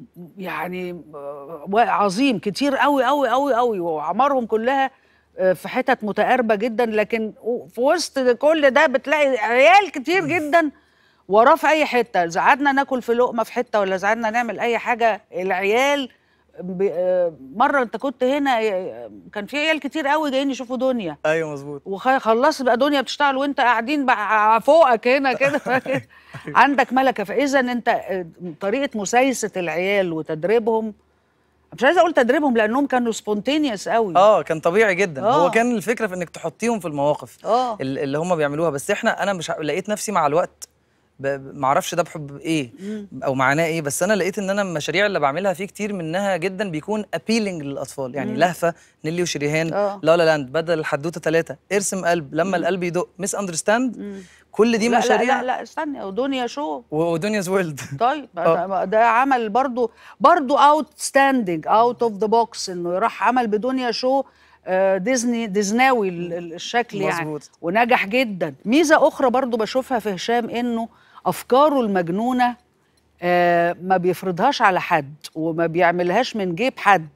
يعني آه، عظيم كتير قوي قوي قوي قوي واعمارهم كلها آه، في حتت متقاربه جدا لكن في وسط كل ده بتلاقي عيال كتير جدا وراه في اي حته زعدنا ناكل في لقمه في حته ولا زعدنا نعمل اي حاجه العيال ب- آه، مره انت كنت هنا آه، كان في عيال كتير قوي جايين يشوفوا دنيا ايوه مظبوط وخلصت بقى دنيا بتشتغل وانت قاعدين بقى فوقك هنا كده عندك ملكه فاذا انت آه، طريقه مسايسه العيال وتدريبهم مش عايزه اقول تدريبهم لانهم كانوا سبونتينيوس قوي اه كان طبيعي جدا آه. هو كان الفكره في انك تحطيهم في المواقف اه ال- اللي هم بيعملوها بس احنا انا مش ع- لقيت نفسي مع الوقت ب- ب- معرفش ده بحب ايه او معناه ايه بس انا لقيت ان انا المشاريع اللي بعملها فيه كتير منها جدا بيكون ابيلينج للاطفال يعني لهفه نيلي وشريهان آه. لا لا لاند بدل الحدوته ثلاثه ارسم قلب لما القلب يدق مس اندرستاند كل دي لا, لا مشاريع لا لا استنى ودنيا شو و- ودنيا's وورلد طيب آه. ده- ده عمل برضو برضو اوت ستاندينج اوت اوف ذا بوكس انه راح عمل بدنيا شو آه، ديزني ديزناوي ال- ال- الشكل يعني مظبوط. ونجح جدا ميزه اخرى برضو بشوفها في هشام انه افكاره المجنونه آه، ما بيفرضهاش على حد وما بيعملهاش من جيب حد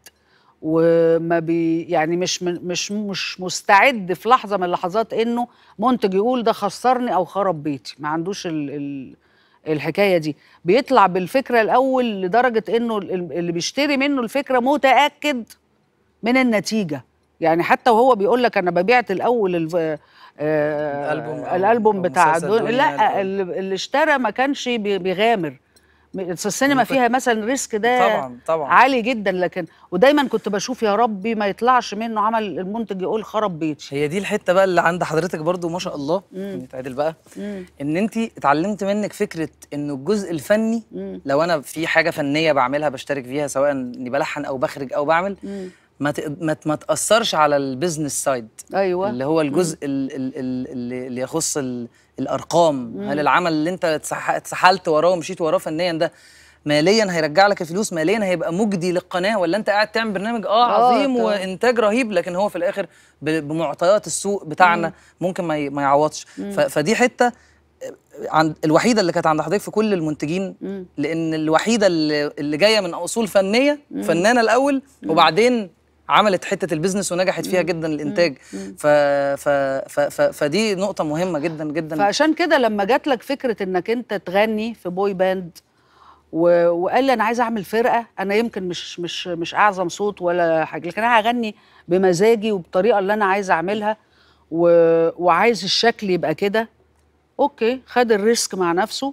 وما بي يعني مش من مش مش مستعد في لحظه من اللحظات انه منتج يقول ده خسرني او خرب بيتي ما عندوش ال ال الحكايه دي بيطلع بالفكره الاول لدرجه انه ال- اللي بيشتري منه الفكره متاكد من النتيجه يعني حتى وهو بيقول لك انا ببيعت الاول الف... آه الألبوم أو- الالبوم أو بتاع مسلسل دون... دنيا لا الأول. اللي اللي اشترى ما كانش بي- بيغامر م- أصل السينما فيها مثلا ريسك ده طبعا طبعا عالي جدا لكن ودايما كنت بشوف يا ربي ما يطلعش منه عمل المنتج يقول خرب بيتي هي دي الحته بقى اللي عند حضرتك برضو ما شاء الله نتعدل بقى ان انت اتعلمت منك فكره انه الجزء الفني لو انا في حاجه فنيه بعملها بشترك فيها سواء اني بلحن او بخرج او بعمل ما تق- ما ت- ما تاثرش على البيزنس سايد ايوه اللي هو الجزء ال- ال- ال- اللي اللي يخص ال- الارقام هل العمل اللي انت اتسح- اتسحلت وراه ومشيت وراه فنيا ده ماليا هيرجع لك الفلوس ماليا هيبقى مجدي للقناه ولا انت قاعد تعمل برنامج اه آه، عظيم طبعاً. وانتاج رهيب لكن هو في الاخر ب- بمعطيات السوق بتاعنا ممكن ما ي- ما يعوضش ف- فدي حته عند الوحيده اللي كانت عند حضرتك في كل المنتجين لان الوحيده اللي, اللي جايه من اصول فنيه فنانه الاول وبعدين عملت حته البيزنس ونجحت فيها جدا الانتاج ف ف ف ف فدي نقطه مهمه جدا جدا فعشان كده لما جات لك فكره انك انت تغني في بوي باند و... وقال لي انا عايز اعمل فرقه انا يمكن مش مش مش اعظم صوت ولا حاجه لكن انا هغني بمزاجي وبالطريقه اللي انا عايز اعملها و... وعايز الشكل يبقى كده اوكي خد الريسك مع نفسه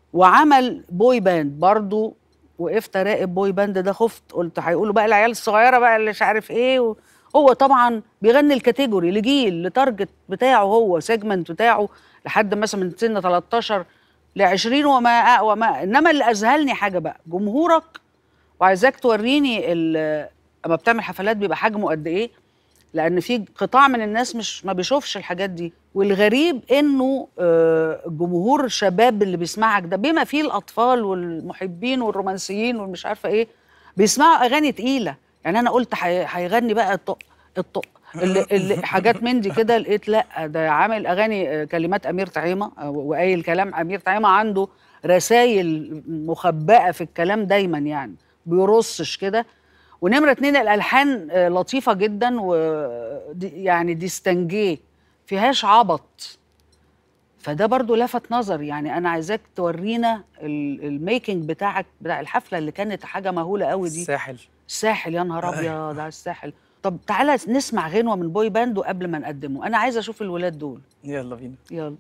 وعمل بوي باند برضو وقفت اراقب بوي باند ده خفت قلت هيقولوا بقى العيال الصغيره بقى اللي مش عارف ايه و... هو طبعا بيغني الكاتيجوري لجيل لتارجت بتاعه هو سيجمنت بتاعه لحد مثلا من سن 13 ل 20 وما وما انما اللي اذهلني حاجه بقى جمهورك وعايزاك توريني ال- اما بتعمل حفلات بيبقى حجمه قد ايه لان في قطاع من الناس مش ما بيشوفش الحاجات دي والغريب انه آه، جمهور الشباب اللي بيسمعك ده بما فيه الاطفال والمحبين والرومانسيين والمش عارفه ايه بيسمعوا اغاني تقيله يعني انا قلت هي- هيغني بقى الطق الطق اللي, اللي حاجات من دي كده لقيت لا ده عامل اغاني آه، كلمات امير طعيمه آه، وقايل كلام امير طعيمه عنده رسائل مخبأة في الكلام دايما يعني بيرصش كده ونمرة اتنين الألحان آه، لطيفة جدا و دي- يعني ديستنجيه فيهاش عبط فده برضو لفت نظر يعني أنا عايزاك تورينا ال- الميكنج بتاعك بتاع الحفلة اللي كانت حاجة مهولة قوي دي الساحل الساحل يا نهار أبيض على الساحل طب تعالى نسمع غنوة من بوي باند قبل ما نقدمه أنا عايزة أشوف الولاد دول يلا بينا يلا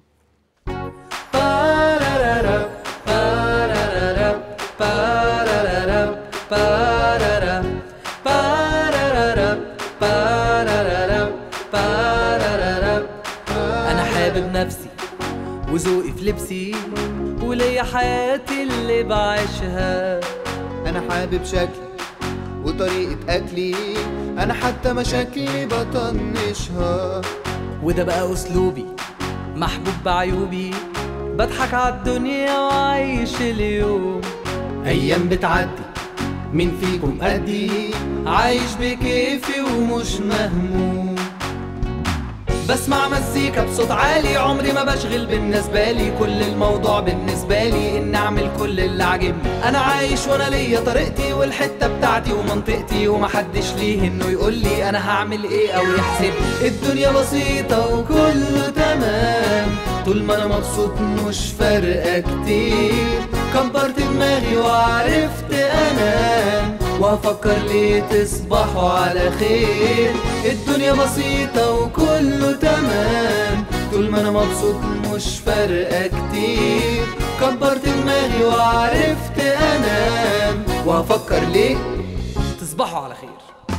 انا حابب نفسي وذوقي في لبسي وليا حياتي اللي بعيشها انا حابب شكلي وطريقة اكلي انا حتى مشاكلي بطنشها وده بقى اسلوبي محبوب بعيوبي بضحك عالدنيا وعيش اليوم ايام بتعدي مين فيكم قدي عايش بكيفي ومش مهموم بسمع مزيكا بصوت عالي عمري ما بشغل بالنسبة لي كل الموضوع بالنسبة لي إن أعمل كل اللي عاجبني أنا عايش وأنا ليا طريقتي والحتة بتاعتي ومنطقتي ومحدش ليه إنه يقول لي أنا هعمل إيه أو يحسب الدنيا بسيطة وكله تمام طول ما أنا مبسوط مش فارقة كتير كبرت دماغي وعرفت أنام وافكر ليه تصبحوا على خير الدنيا بسيطة وكله تمام طول ما انا مبسوط مش فارقة كتير كبرت دماغي وعرفت انام وافكر ليه تصبحوا على خير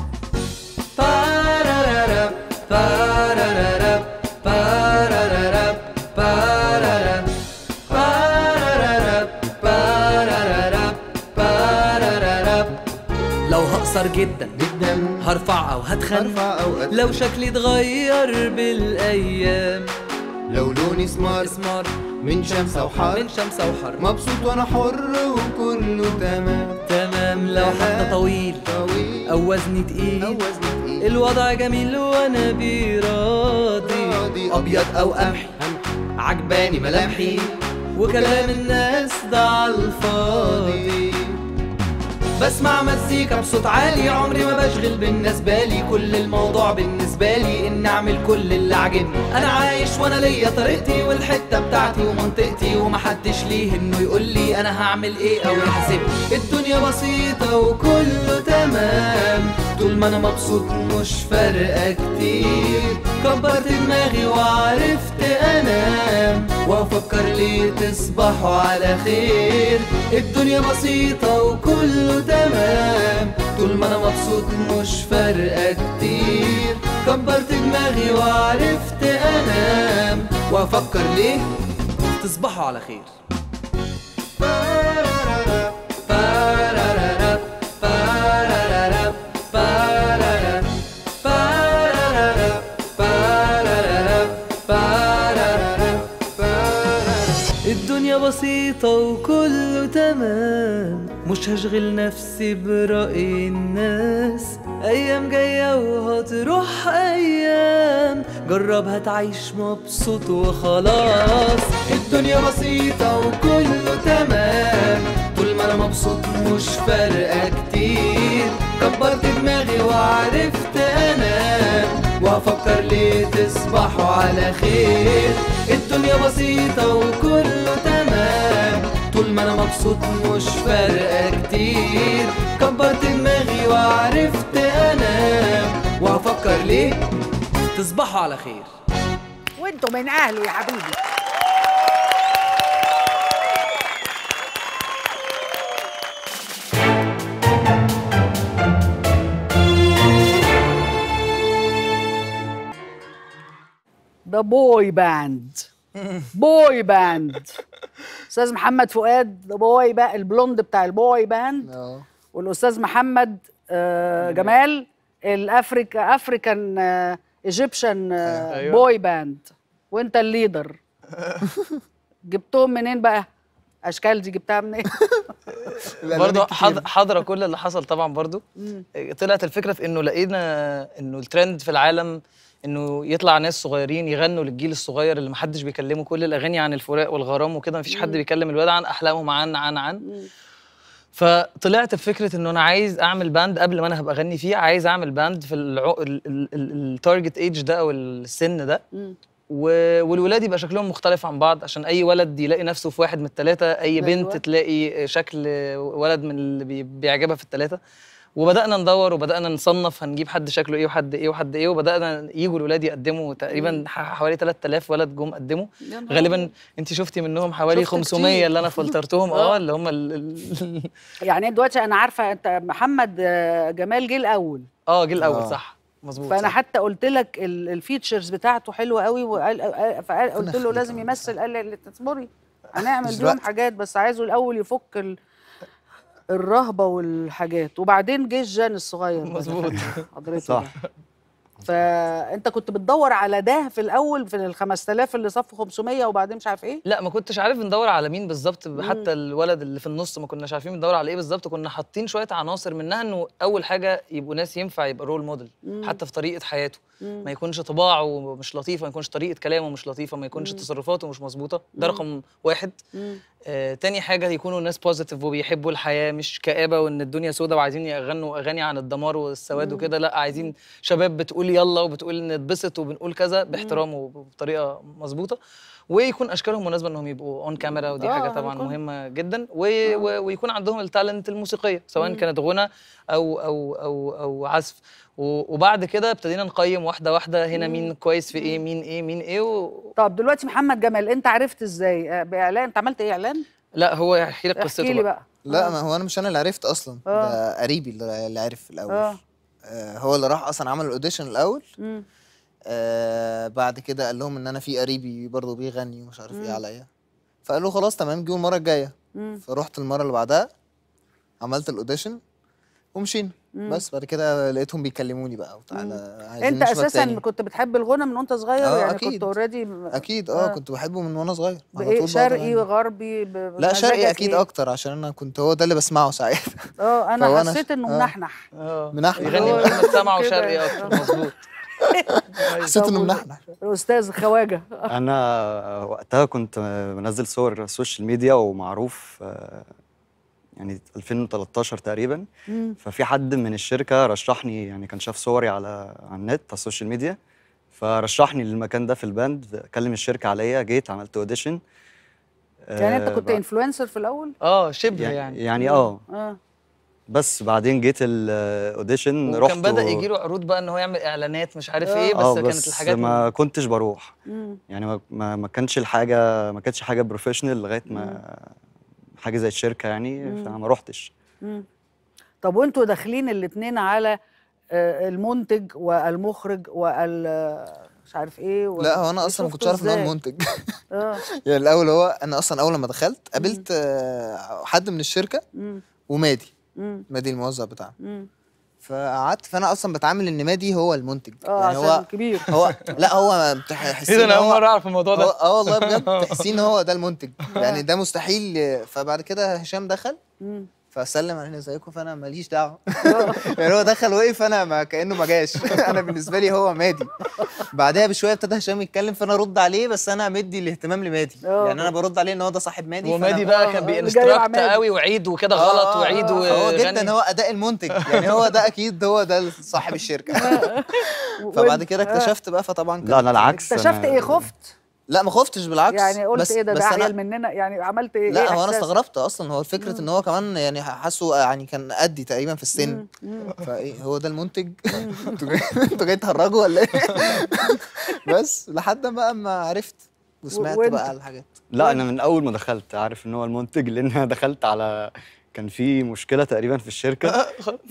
بارارارا، بارارارا، بارارارا، بارارا، بارارارا، بارارارا، بارارارا. لو هقصر جدا جدا هرفع او هتخن ارفع او أتخن. لو شكلي اتغير بالايام لو لوني سمار اسمر من شمس او حر من شمس او حر مبسوط وانا حر وكله تمام تمام لو حتى طويل طويل او وزني تقيل او وزني تقيل الوضع جميل وانا براضي راضي. ابيض او قمحي عجباني ملامحي وكلام الناس ده عالفاضي بسمع مزيكا بصوت عالي عمري ما بشغل بالنسبة لي كل الموضوع بالنسبة لي إن أعمل كل اللي عاجبني أنا عايش وأنا ليا طريقتي والحتة بتاعتي ومنطقتي ومحدش ليه إنه يقول لي أنا هعمل إيه أو يحاسبني الدنيا بسيطة وكله تمام طول ما أنا مبسوط مش فارقة كتير كبرت دماغي وعرفت أنام وأفكر ليه ليه تصبحوا على خير الدنيا بسيطة وكله تمام طول ما انا مبسوط مش فارقة كتير كبرت دماغي وعرفت انام وافكر ليه تصبحوا على خير الدنيا بسيطة وكله تمام مش هشغل نفسي برأي الناس أيام جاية وهتروح أيام جرب هتعيش مبسوط وخلاص الدنيا بسيطة وكله تمام طول ما أنا مبسوط مش فارقة كتير كبرت دماغي وعرفت أنام وأفكر ليه تصبحوا على خير الدنيا بسيطة وكله تمام طول ما أنا مبسوط مش فارقة كتير كبرت دماغي وعرفت أنام وأفكر ليه تصبحوا على خير وانتوا من اهله يا حبيبي ده بوي باند بوي باند استاذ محمد فؤاد ده بوي بقى البلوند بتاع البوي باند اه والاستاذ محمد آه جمال الافريكا افريكان ايجيبشن أيوة. بوي باند وانت الليدر جبتهم منين بقى اشكال دي جبتها منين برضه حاض- حاضره كل اللي حصل طبعا برضه طلعت الفكره في انه لقينا انه الترند في العالم انه يطلع ناس صغيرين يغنوا للجيل الصغير اللي محدش بيكلمه كل الاغاني عن الفراق والغرام وكده مفيش حد بيكلم الولاد عن احلامهم عن عن عن فطلعت بفكره انه انا عايز اعمل باند قبل ما انا هبقى اغني فيه عايز اعمل باند في التارجت ايج ده او السن ده و- والولاد يبقى شكلهم مختلف عن بعض عشان اي ولد يلاقي نفسه في واحد من الثلاثه اي بنت أيوة. تلاقي شكل ولد من اللي بي- بيعجبها في الثلاثه وبدانا ندور وبدانا نصنف هنجيب حد شكله ايه وحد ايه وحد ايه وبدانا يجوا الولاد يقدموا تقريبا ح- حوالي 3000 ولد جم قدموا يا نهار غالبا انت شفتي منهم حوالي شفت 500 كتير. اللي انا فلترتهم آه. اه اللي هم ال- ال- يعني دلوقتي انا عارفه انت محمد آه، جمال جه الاول اه جه الاول آه. صح مظبوط فانا صح. حتى قلت لك ال- الفيتشرز بتاعته حلوه قوي وقال قال- فقال قلت له يخليك لازم يا يمثل قال لي تصبري هنعمل مش بيهم دلوقتي. حاجات بس عايزه الاول يفك ال... الرهبه والحاجات وبعدين جه جان الصغير بقى. مظبوط. حضرتك صح. ده. فانت كنت بتدور على ده في الاول في ال 5000 اللي صفوا 500 وبعدين مش عارف ايه لا ما كنتش عارف ندور على مين بالظبط حتى الولد اللي في النص ما كناش عارفين ندور على ايه بالظبط كنا حاطين شويه عناصر منها انه اول حاجه يبقوا ناس ينفع يبقى رول موديل حتى في طريقه حياته ما يكونش طباعه مش لطيفه ما يكونش طريقه كلامه مش لطيفه ما يكونش تصرفاته مش مظبوطه ده رقم واحد آه تاني حاجه يكونوا ناس بوزيتيف وبيحبوا الحياه مش كآبه وان الدنيا سودة وعايزين يغنوا اغاني عن الدمار والسواد وكده لا عايزين شباب بتقول يلا وبتقول نتبسط وبنقول كذا باحترام وبطريقه مظبوطه ويكون اشكالهم مناسبه انهم يبقوا اون كاميرا ودي آه، حاجه طبعا يكون- مهمه جدا و... و... ويكون عندهم التالنت الموسيقيه سواء كانت غنى او او او او عزف و... وبعد كده ابتدينا نقيم واحده واحده هنا مين كويس في ايه مين ايه مين ايه و... طب دلوقتي محمد جمال انت عرفت ازاي آه، باعلان انت عملت ايه اعلان لا هو يحكي لك قصته احكي لي بقى. بقى لا ما هو انا مش انا اللي عرفت اصلا آه. ده قريبي اللي اللي عرف في الاول آه. آه هو اللي راح اصلا عمل الاوديشن الاول مم. آه بعد كده قال لهم ان انا في قريبي برضه بيغني ومش عارف ايه عليا فقالوا خلاص تمام جيبوا المره الجايه مم. فرحت المره اللي بعدها عملت الاوديشن ومشينا بس بعد كده لقيتهم بيكلموني بقى وتعالى عايزين انت نشوفك اساسا تاني. كنت بتحب الغنى من وانت صغير آه، يعني أكيد. كنت اوريدي اكيد اه كنت بحبه من وانا صغير على بايه طول بقعد شرقي أغني. وغربي ب- لا شرقي بمزاجك اكيد إيه؟ اكتر عشان انا كنت هو ده اللي بسمعه ساعتها اه انا فهو أنا حسيت ش- انه آه. منحنح اه منحنح. يغني هو محمد سمع كده وشرقي يعني. اكتر مظبوط حسيت انه طب منحنح الاستاذ خواجه انا وقتها كنت منزل صور على السوشيال ميديا ومعروف آه، يعني 2013 تقريبا ففي حد من الشركه رشحني يعني كان شاف صوري على على النت على السوشيال ميديا فرشحني للمكان ده في الباند كلم الشركه عليا جيت عملت اوديشن يعني انت كنت انفلونسر في الاول اه شبه يعني يعني يعني اه اه بس بعدين جيت الاوديشن رحت وكان بدا و- يجي له عروض بقى ان هو يعمل اعلانات مش عارف ايه بس اه كانت بس الحاجات ما كنتش بروح مم. يعني ما ما, ما كانش الحاجه ما كانتش حاجه بروفيشنال لغايه ما حاجه زي الشركه يعني فما روحتش طب وانتوا داخلين الاثنين على آه، المنتج والمخرج وال مش عارف ايه و- لا هو انا اصلا ما كنتش شفتوا عارف ان هو إزاي؟ منتج اه يعني الاول هو انا اصلا اول لما دخلت قابلت آه، حد من الشركه مم. ومادي مم. مادي الموزع بتاعنا مم. فقعدت فانا اصلا بتعامل ان مادي هو المنتج اه يعني عشان هو كبير هو لا هو ايه تحسين ده إن انا اول هو مره اعرف الموضوع هو ده اه والله بجد تحسين ان هو ده المنتج يعني ده مستحيل فبعد كده هشام دخل مم. فسلم علينا ازيكم فانا ماليش دعوه يعني هو دخل وقف انا ما كانه ما جاش انا بالنسبه لي هو مادي بعدها بشويه ابتدى هشام يتكلم فانا ارد عليه بس انا مدي الاهتمام لمادي اه. يعني انا برد عليه ان هو ده صاحب مادي ومادي فأنا- بقى آه، كان اللي جاي بينستراكت مع مادي. قوي وعيد وكده آه، غلط آه، وعيد آه، هو وغني جدا هو اداء المنتج يعني هو ده اكيد هو ده صاحب الشركه فبعد كده اكتشفت بقى فطبعا لا انا العكس اكتشفت أنا- ايه خفت لا ما خفتش بالعكس يعني قلت بس ايه ده بس ده أنا- اعيل مننا يعني عملت ايه لا إيه هو انا إحساسك؟ استغربت اصلا هو فكره ان هو كمان يعني حاسه يعني كان قدي تقريبا في السن فايه هو ده المنتج انتوا جاي انتوا جاي تهرجوا ولا ايه بس لحد بقى ما عرفت وسمعت وانت؟ بقى الحاجات لا انا من اول ما دخلت عارف ان هو المنتج لان انا دخلت على كان في مشكله تقريبا في الشركه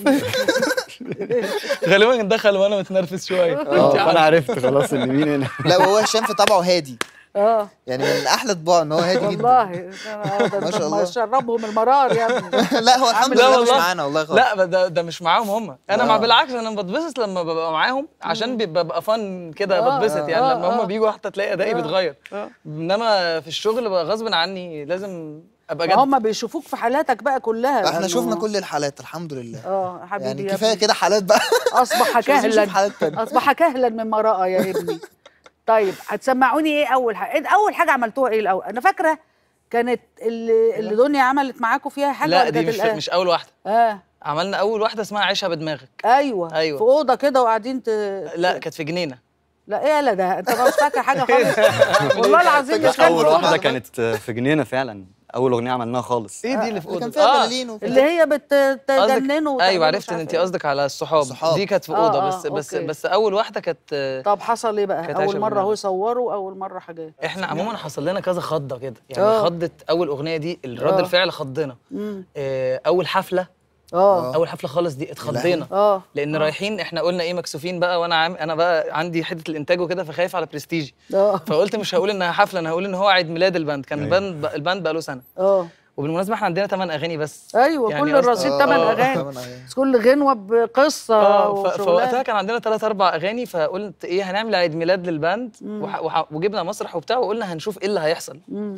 غالبا دخل وانا متنرفز شويه اه فانا عرفت خلاص ان مين هنا لا وهو هشام في طبعه هادي اه يعني من احلى طباعه ان هو هادي جدا والله أنا- ده ما انت شاء الله. شربهم المرار يا ابني لا هو الحمد لا لله مش والله. معانا والله خالص لا ده ده مش معاهم هم انا مع آه. بالعكس انا بتبسط لما ببقى معاهم عشان بيبقى ببقى فن كده آه، بتبسط يعني آه، لما آه. هم بيجوا حتى تلاقي ادائي آه. بيتغير آه. انما في الشغل بقى غصب عني لازم ابقى ما جد هم بيشوفوك في حالاتك بقى كلها احنا إنه- شفنا كل الحالات الحمد لله اه يا حبيبي يعني يا كفايه ابني. كده حالات بقى اصبح مش عايزين كهلا نشوف حالات تانية. اصبح كهلا مما راى يا ابني طيب هتسمعوني ايه اول حاجه إيه اول حاجه عملتوها ايه الاول انا فاكره كانت اللي, اللي دنيا عملت معاكم فيها حاجه لا ولا دي كانت مش الآ- مش اول واحده اه عملنا اول واحده اسمها عيشها بدماغك ايوه أيوة. في اوضه كده وقاعدين ت... لا كانت في جنينه لا ايه لا ده انت مش فاكر حاجه خالص والله العظيم مش فاكر اول أوضة. واحده كانت في جنينه فعلا اول اغنيه عملناها خالص ايه دي اللي في اللي اوضه كان فيها بلالين وكده. اللي هي قصدك- بتجننوا ايوه عرفت ان انت قصدك على الصحاب الصحاب. دي كانت في آه، اوضه آه، بس بس أوكي. بس اول واحده كانت طب حصل ايه بقى كانت اول عايشة مره بالمعنى. هو يصوروا اول مره حاجات احنا عموما حصل لنا كذا خضه كده يعني آه. خضه اول اغنيه دي الرد آه. الفعل خضنا امم آه، اول حفله اه اول حفله خالص دي اتخضينا اه لان رايحين احنا قلنا ايه مكسوفين بقى وانا عام انا بقى عندي حته الانتاج وكده فخايف على برستيجي اه فقلت مش هقول انها حفله انا هقول ان هو عيد ميلاد الباند كان الباند الباند بقى له سنه اه وبالمناسبه احنا عندنا 8 اغاني بس ايوه يعني كل أصلاً- الرصيد آه، ثمان آه، اغاني تمن أغاني. بس كل غنوه بقصه اه ف- فوقتها وشغلانه كان عندنا ثلاث اربع اغاني فقلت ايه هنعمل عيد ميلاد للباند وح- وح- وجبنا مسرح وبتاع وقلنا هنشوف ايه اللي هيحصل مم.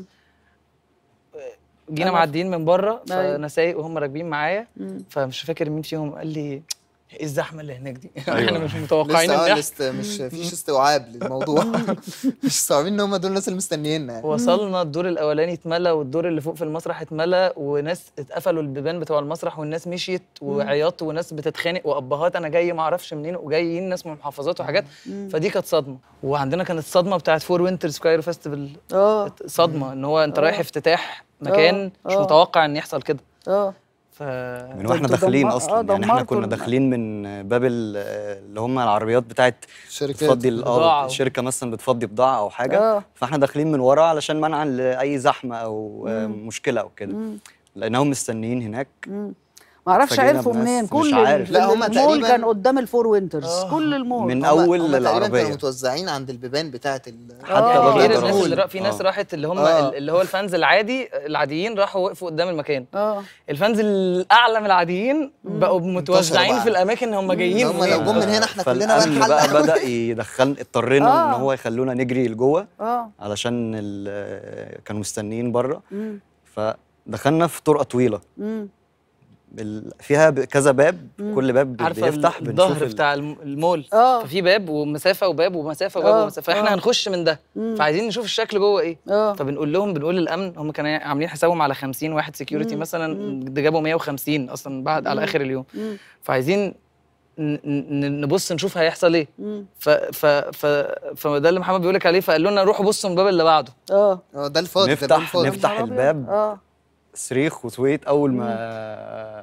جينا أنا- معديين من بره أيوة. فانا سايق وهم راكبين معايا مم. فمش فاكر مين فيهم قال لي ايه الزحمه اللي هناك دي أيوة. احنا مش متوقعين لسه ان اه إحنا لسه مش فيش استوعاب للموضوع مش مستوعبين ان هم دول الناس اللي مستنيينا يعني وصلنا الدور الاولاني اتملى والدور اللي فوق في المسرح اتملى وناس اتقفلوا البيبان بتوع المسرح والناس مشيت وعياط وناس بتتخانق وابهات انا جاي ما اعرفش منين وجايين ناس من محافظات وحاجات فدي كانت صدمه وعندنا كانت صدمه بتاعت فور وينتر سكاير فيستيفال اه صدمه ان هو انت رايح افتتاح مكان مش آه. متوقع ان يحصل كده اه ف من واحنا انتوا داخلين دمر- آه، اصلا يعني احنا دمرتوا كنا الم- داخلين من باب ال- اللي هم العربيات بتاعت شركات بتفضي ال- بضاعة. اه الشركه مثلا بتفضي بضاعه او حاجه آه. فاحنا داخلين من ورا علشان منعا لاي زحمه او آه، مشكله او كده لانهم مستنيين هناك ما اعرفش فجينا عرفوا بناس منين مش كل عارف. لا، هم المول تقريباً- كان قدام الفور وينترز كل المول من هم- اول هم تقريبا العربيه كانوا متوزعين عند البيبان بتاعت ال حتى آه. باب غير الدراسة. الناس اللي را... في ناس آه. راحت اللي هم آه. اللي هو الفانز العادي العاديين راحوا وقفوا قدام المكان اه الفانز الاعلى من العاديين بقوا متوزعين بقى. في الاماكن هم جايين هم لو منين. جم من هنا احنا كلنا بقى فالامن نحلق بقى بدا يدخل اضطرينا آه. ان هو يخلونا نجري لجوه اه علشان ال- كانوا مستنيين بره مم. فدخلنا في طرقه طويله مم. ال- فيها ب- كذا باب كل باب عارفه بيفتح الظهر بنشوف ال- بتاع الم- المول آه. ففي باب ومسافه وباب ومسافه وباب آه. ومسافه فاحنا آه. هنخش من ده فعايزين نشوف الشكل جوه ايه اه فبنقول لهم بنقول للامن هم كانوا عاملين حسابهم على 50 واحد سكيورتي مثلا ده جابوا 150 اصلا بعد على اخر اليوم مم. فعايزين ن- ن- نبص نشوف هيحصل ايه مم. ف ف ف فده اللي محمد بيقول لك عليه فقال لنا روحوا بصوا من الباب اللي بعده اه اه ده الفاضي ده الباب نفتح الفاضي نفتح نهار أبيض. الباب اه صريخ وصويت اول ما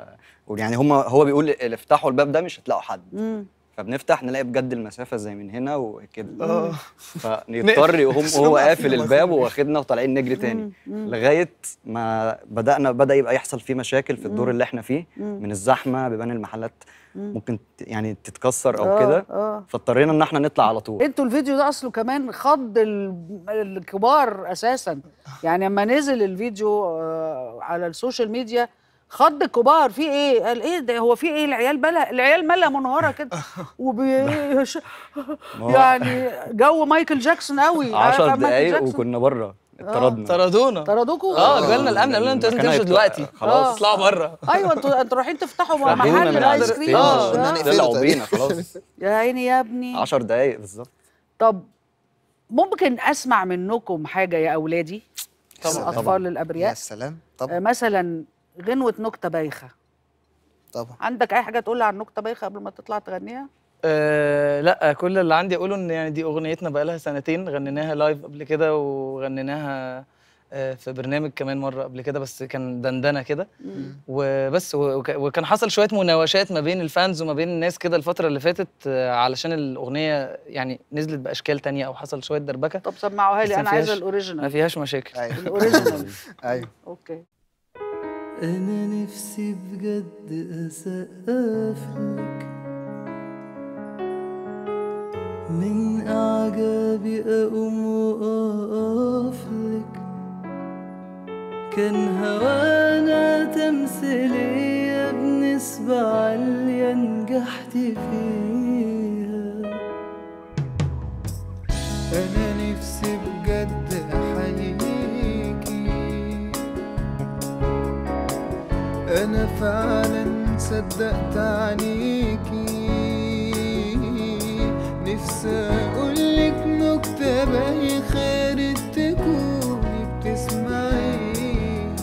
يعني هم هو بيقول اللي افتحوا الباب ده مش هتلاقوا حد مم. فبنفتح نلاقي بجد المسافه زي من هنا وكده اه فنضطر يقوم بس هو هم قافل قافلين الباب المسافة. واخدنا وطالعين نجري تاني لغايه ما بدانا بدا يبقى يحصل فيه مشاكل في الدور اللي احنا فيه من الزحمه بيبان المحلات ممكن ت- يعني تتكسر او آه، كده آه. فاضطرينا ان احنا نطلع على طول انتوا الفيديو ده اصله كمان خض ال- الكبار اساسا يعني لما نزل الفيديو آه، على السوشيال ميديا خض الكبار في ايه قال ايه ده هو في ايه العيال مالها العيال مالها منهاره كده وبي ش- ما هو يعني جو مايكل جاكسون قوي عارف 10 مايكل دقايق جاكسون؟ وكنا بره اتطردنا طردونا طردوكوا اه جالنا الامن قالوا لنا انتوا لازم المكان تمشوا هيطلع- دلوقتي خلاص. اطلعوا بره ايوه انتوا انتوا رايحين تفتحوا خدونا محل من الايس على كريم آه. كنا آه. هنقفله طلعوا تقريبا. بينا خلاص يا عيني يا ابني 10 دقايق بالظبط طب ممكن اسمع منكم حاجه يا اولادي طبعاً. الاطفال يا الابرياء سلام آه، طبعا مثلا غنوه نكته بايخه طبعا عندك اي حاجه تقولها عن نكته بايخه قبل ما تطلع تغنيها آه لا كل اللي عندي اقوله ان يعني دي اغنيتنا بقى لها سنتين غنيناها لايف قبل كده وغنيناها آه في برنامج كمان مره قبل كده بس كان دندنه كده وبس وك- وكان حصل شويه مناوشات ما بين الفانز وما بين الناس كده الفتره اللي فاتت آه، علشان الاغنيه يعني نزلت باشكال تانية او حصل شويه دربكه طب سمعوها بس لي ما انا عايزه فيهاش- ما الاوريجينال فيهاش مشاكل ايوه الاوريجينال ايوه اوكي أنا نفسي بجد أسقف لك من أعجابي أقوم وأقف لك كان هوانا تمثيلية بنسبة عالية نجحت فيها أنا نفسي بجد أحييكي أنا فعلا صدقت عنيكي نفسي أقولك نكتة بايخة يا ريت تكوني بتسمعيها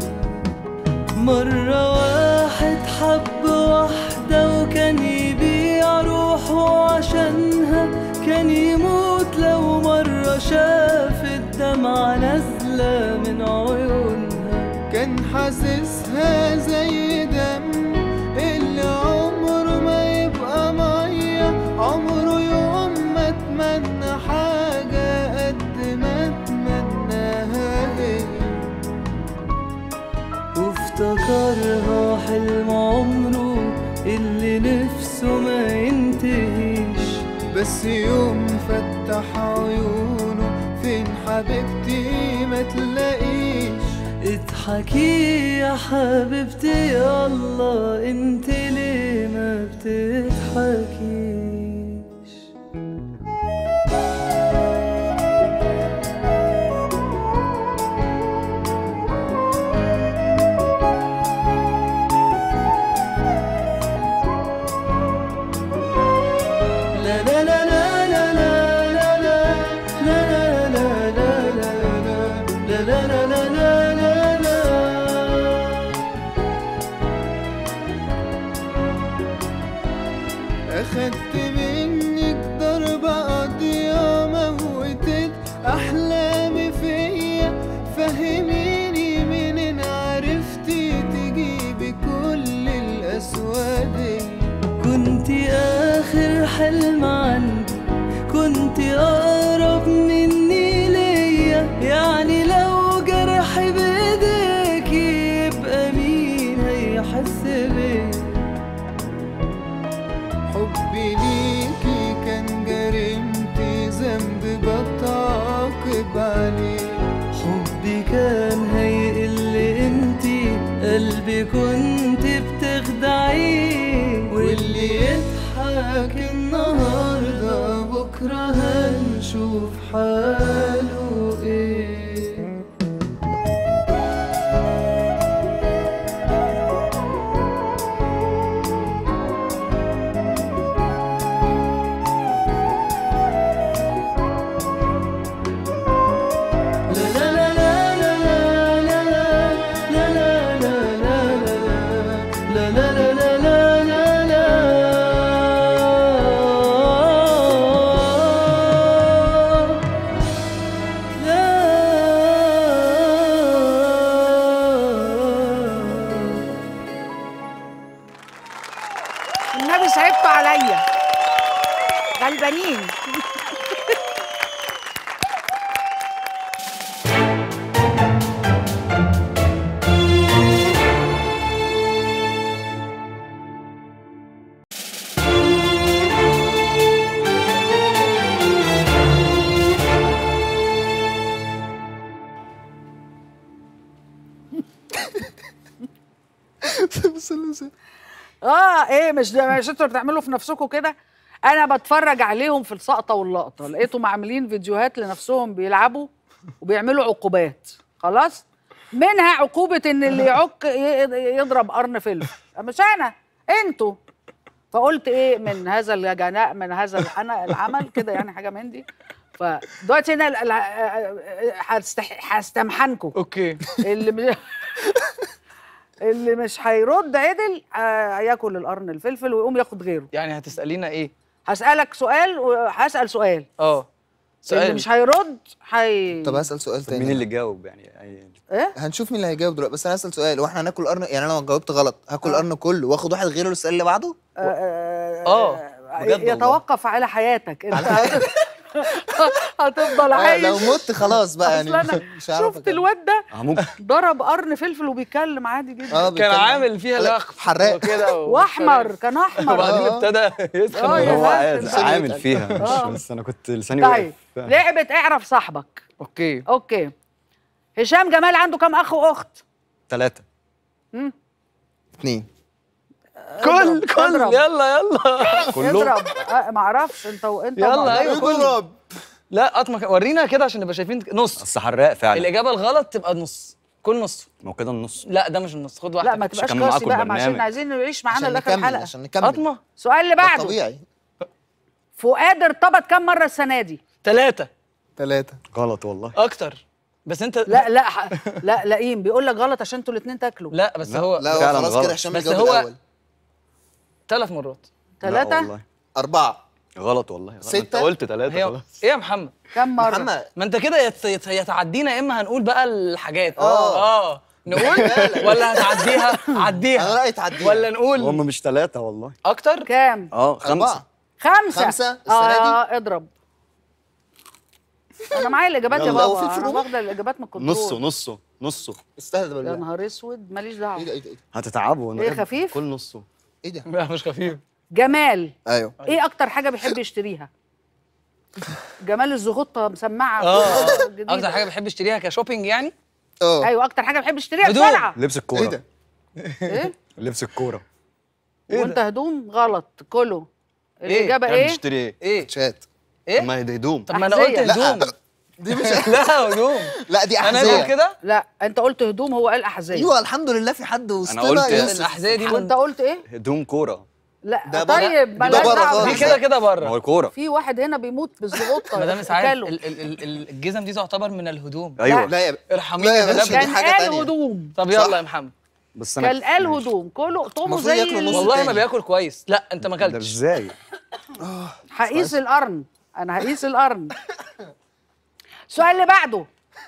مرة واحد حب واحدة وكان يبيع روحه عشانها كان يموت لو مرة شاف الدمعة نازلة من عيونها كان حاسسها زي دم اللي عمره ما يبقى مية عمره يوم ما اتمنى حاجة قد ما اتمناها هي وافتكرها حلم عمره اللي نفسه ما ينتهيش بس يوم فتح عيونه فين حبيبتي ما تلاقيش اضحكي يا حبيبتي يلا انت ليه ما بتضحكيش لا لا لا لا لا لا لا لا لا لا لا لا لا لا لا لا لا أخدت منك ضربة قاضية موتت أحلامي فيا فهميني منين عرفتي تجيبي كل الأسواد دي كنت آخر حلم عندي كنت أقرب مني ليا يعني لو جرحي بإيديكي يبقى مين هيحس بيا حبي ليكي كان جريمتي ذنب بتعاقب عليه حبي كان هيقل انتي قلبي كنت بتخدعيه واللي يضحك النهارده بكره هنشوف حاله ايه غلبانين اه ايه مش ده مش انتوا بتعملوا في نفسكم كده انا بتفرج عليهم في السقطه واللقطه لقيتهم عاملين فيديوهات لنفسهم بيلعبوا وبيعملوا عقوبات خلاص منها عقوبه ان اللي يعك ي- يضرب قرن فيلم مش انا انتوا فقلت ايه من هذا الجناء من هذا الحنا العمل كده يعني حاجه من دي فدلوقتي انا ال- ال- هستح- هستمحنكم اوكي اللي مش اللي مش هيرد عدل آه، هياكل القرن الفلفل ويقوم ياخد غيره يعني هتسالينا ايه هسألك سؤال وهسأل سؤال اه اللي سؤال مش هيرد هي طب هسال سؤال طب تاني مين اللي جاوب يعني يعني ايه هنشوف مين اللي هيجاوب دلوقتي بس انا هسال سؤال واحنا هناكل قرن يعني انا لو جاوبت غلط هاكل آه. قرن كله واخد واحد غيره للسؤال اللي بعده آه، آه، آه، بجد والله. يتوقف على حياتك انت هتفضل آه عايش لو مت خلاص بقى يعني أصل انا مش هعرف شفت أكمل. الواد ده آه، ممكن ضرب قرن فلفل وبيتكلم عادي جدا اه كان بيتكلم. عامل فيها لا، لخ حراق. وكده واحمر كان احمر وبعدين آه. ابتدى يسخن آه، يا هو ساتر. عايز- لساني عامل يتقل. فيها آه. مش بس انا كنت لساني طيب واقف لعبة اعرف صاحبك اوكي اوكي هشام جمال عنده كام اخ واخت ثلاثة اتنين كل اضرب، كل اضرب. يلا يلا كله اضرب آه، ما اعرفش انت وانت يلا، وبعض. أيوة، كله. لا قطمه ك- ورينا كده عشان نبقى شايفين نص بس حراق فعلا الاجابه الغلط تبقى نص كل نص ما هو كده النص لا ده مش النص خد واحده لا ما تبقاش أكمل قاسي معاكم بقى ما عشان البرنامج. عايزين نعيش معانا عشان لاخر نكمل الحلقه عشان نكمل قطمه السؤال اللي ده بعده طبيعي فؤاد ارتبط كام مره السنه دي ثلاثه ثلاثة غلط والله اكتر بس انت لا لا ح- لا لئيم بيقول لك غلط عشان انتوا الاثنين تاكلوا لا بس لا، هو لا هو فعلاً خلاص غلط. كده هشام بس الجواب هو- الأول ثلاث مرات لا ثلاثة والله أربعة غلط والله غلط. ستة. انت قلت ثلاثة هي خلاص ايه يا محمد كام مرة محمد ما انت كده يت- يت- يتعدينا يا اما هنقول بقى الحاجات آه. اه نقول ولا هتعديها أنا عديها رأيي تعديها ولا نقول هم مش ثلاثة والله اكتر كام اه خمسة أربعة خمسة خمسة السنة دي؟ اه اضرب انا معايا الاجابات يا يلا. بابا وفي انا الفروق؟ واخده الاجابات من الكنترول نصه نصه نصه استهدى يا بالله نهار اسود ماليش ايه دعوه ده ايه ده ايه ده هتتعبوا إيه، خفيف؟ كل نصه ايه ده لا مش خفيف جمال ايوه ايه اكتر حاجه بيحب يشتريها جمال الزغطه مسمعه اه جديدة. اكتر حاجه بحب اشتريها كشوبينج يعني اه ايوه اكتر حاجه بيحب يشتريها هدوم. بسرعه لبس الكورة ايه ده ايه لبس الكورة وانت هدوم غلط كله إيه؟ الاجابه يعني ايه بتشتري ايه؟ ايه شات ايه ما هي دي هدوم طب ما انا قلت أحذية. هدوم دي مش لا هدوم لا دي انا احذيه اقول كده لا انت قلت هدوم هو قال احذيه ايوه الحمد لله في حد وسطنا قلت يوسف. الاحذيه دي من وانت قلت ايه هدوم كورة لا ده بره- طيب ده مالهاش بره دعوة خالص. دي بيه. كده كده ما هو بره الكورة في واحد هنا بيموت بالزغطه مدام اسعاد أكله. ال- ال- ال- ال- الجزم دي تعتبر من الهدوم ايوه لا يا ارحميني لا يا يا باشا بلبل. دي كان حاجة قال تانية. هدوم طب صح. يلا يا محمد بس انا كان قال ماشي. هدوم كله طومه المفروض زي ياكلوا ال- نص والله ما التاني. بياكل كويس لا انت ما ده اكلتش ازاي؟ هقيس القرن انا هقيس القرن السؤال اللي بعده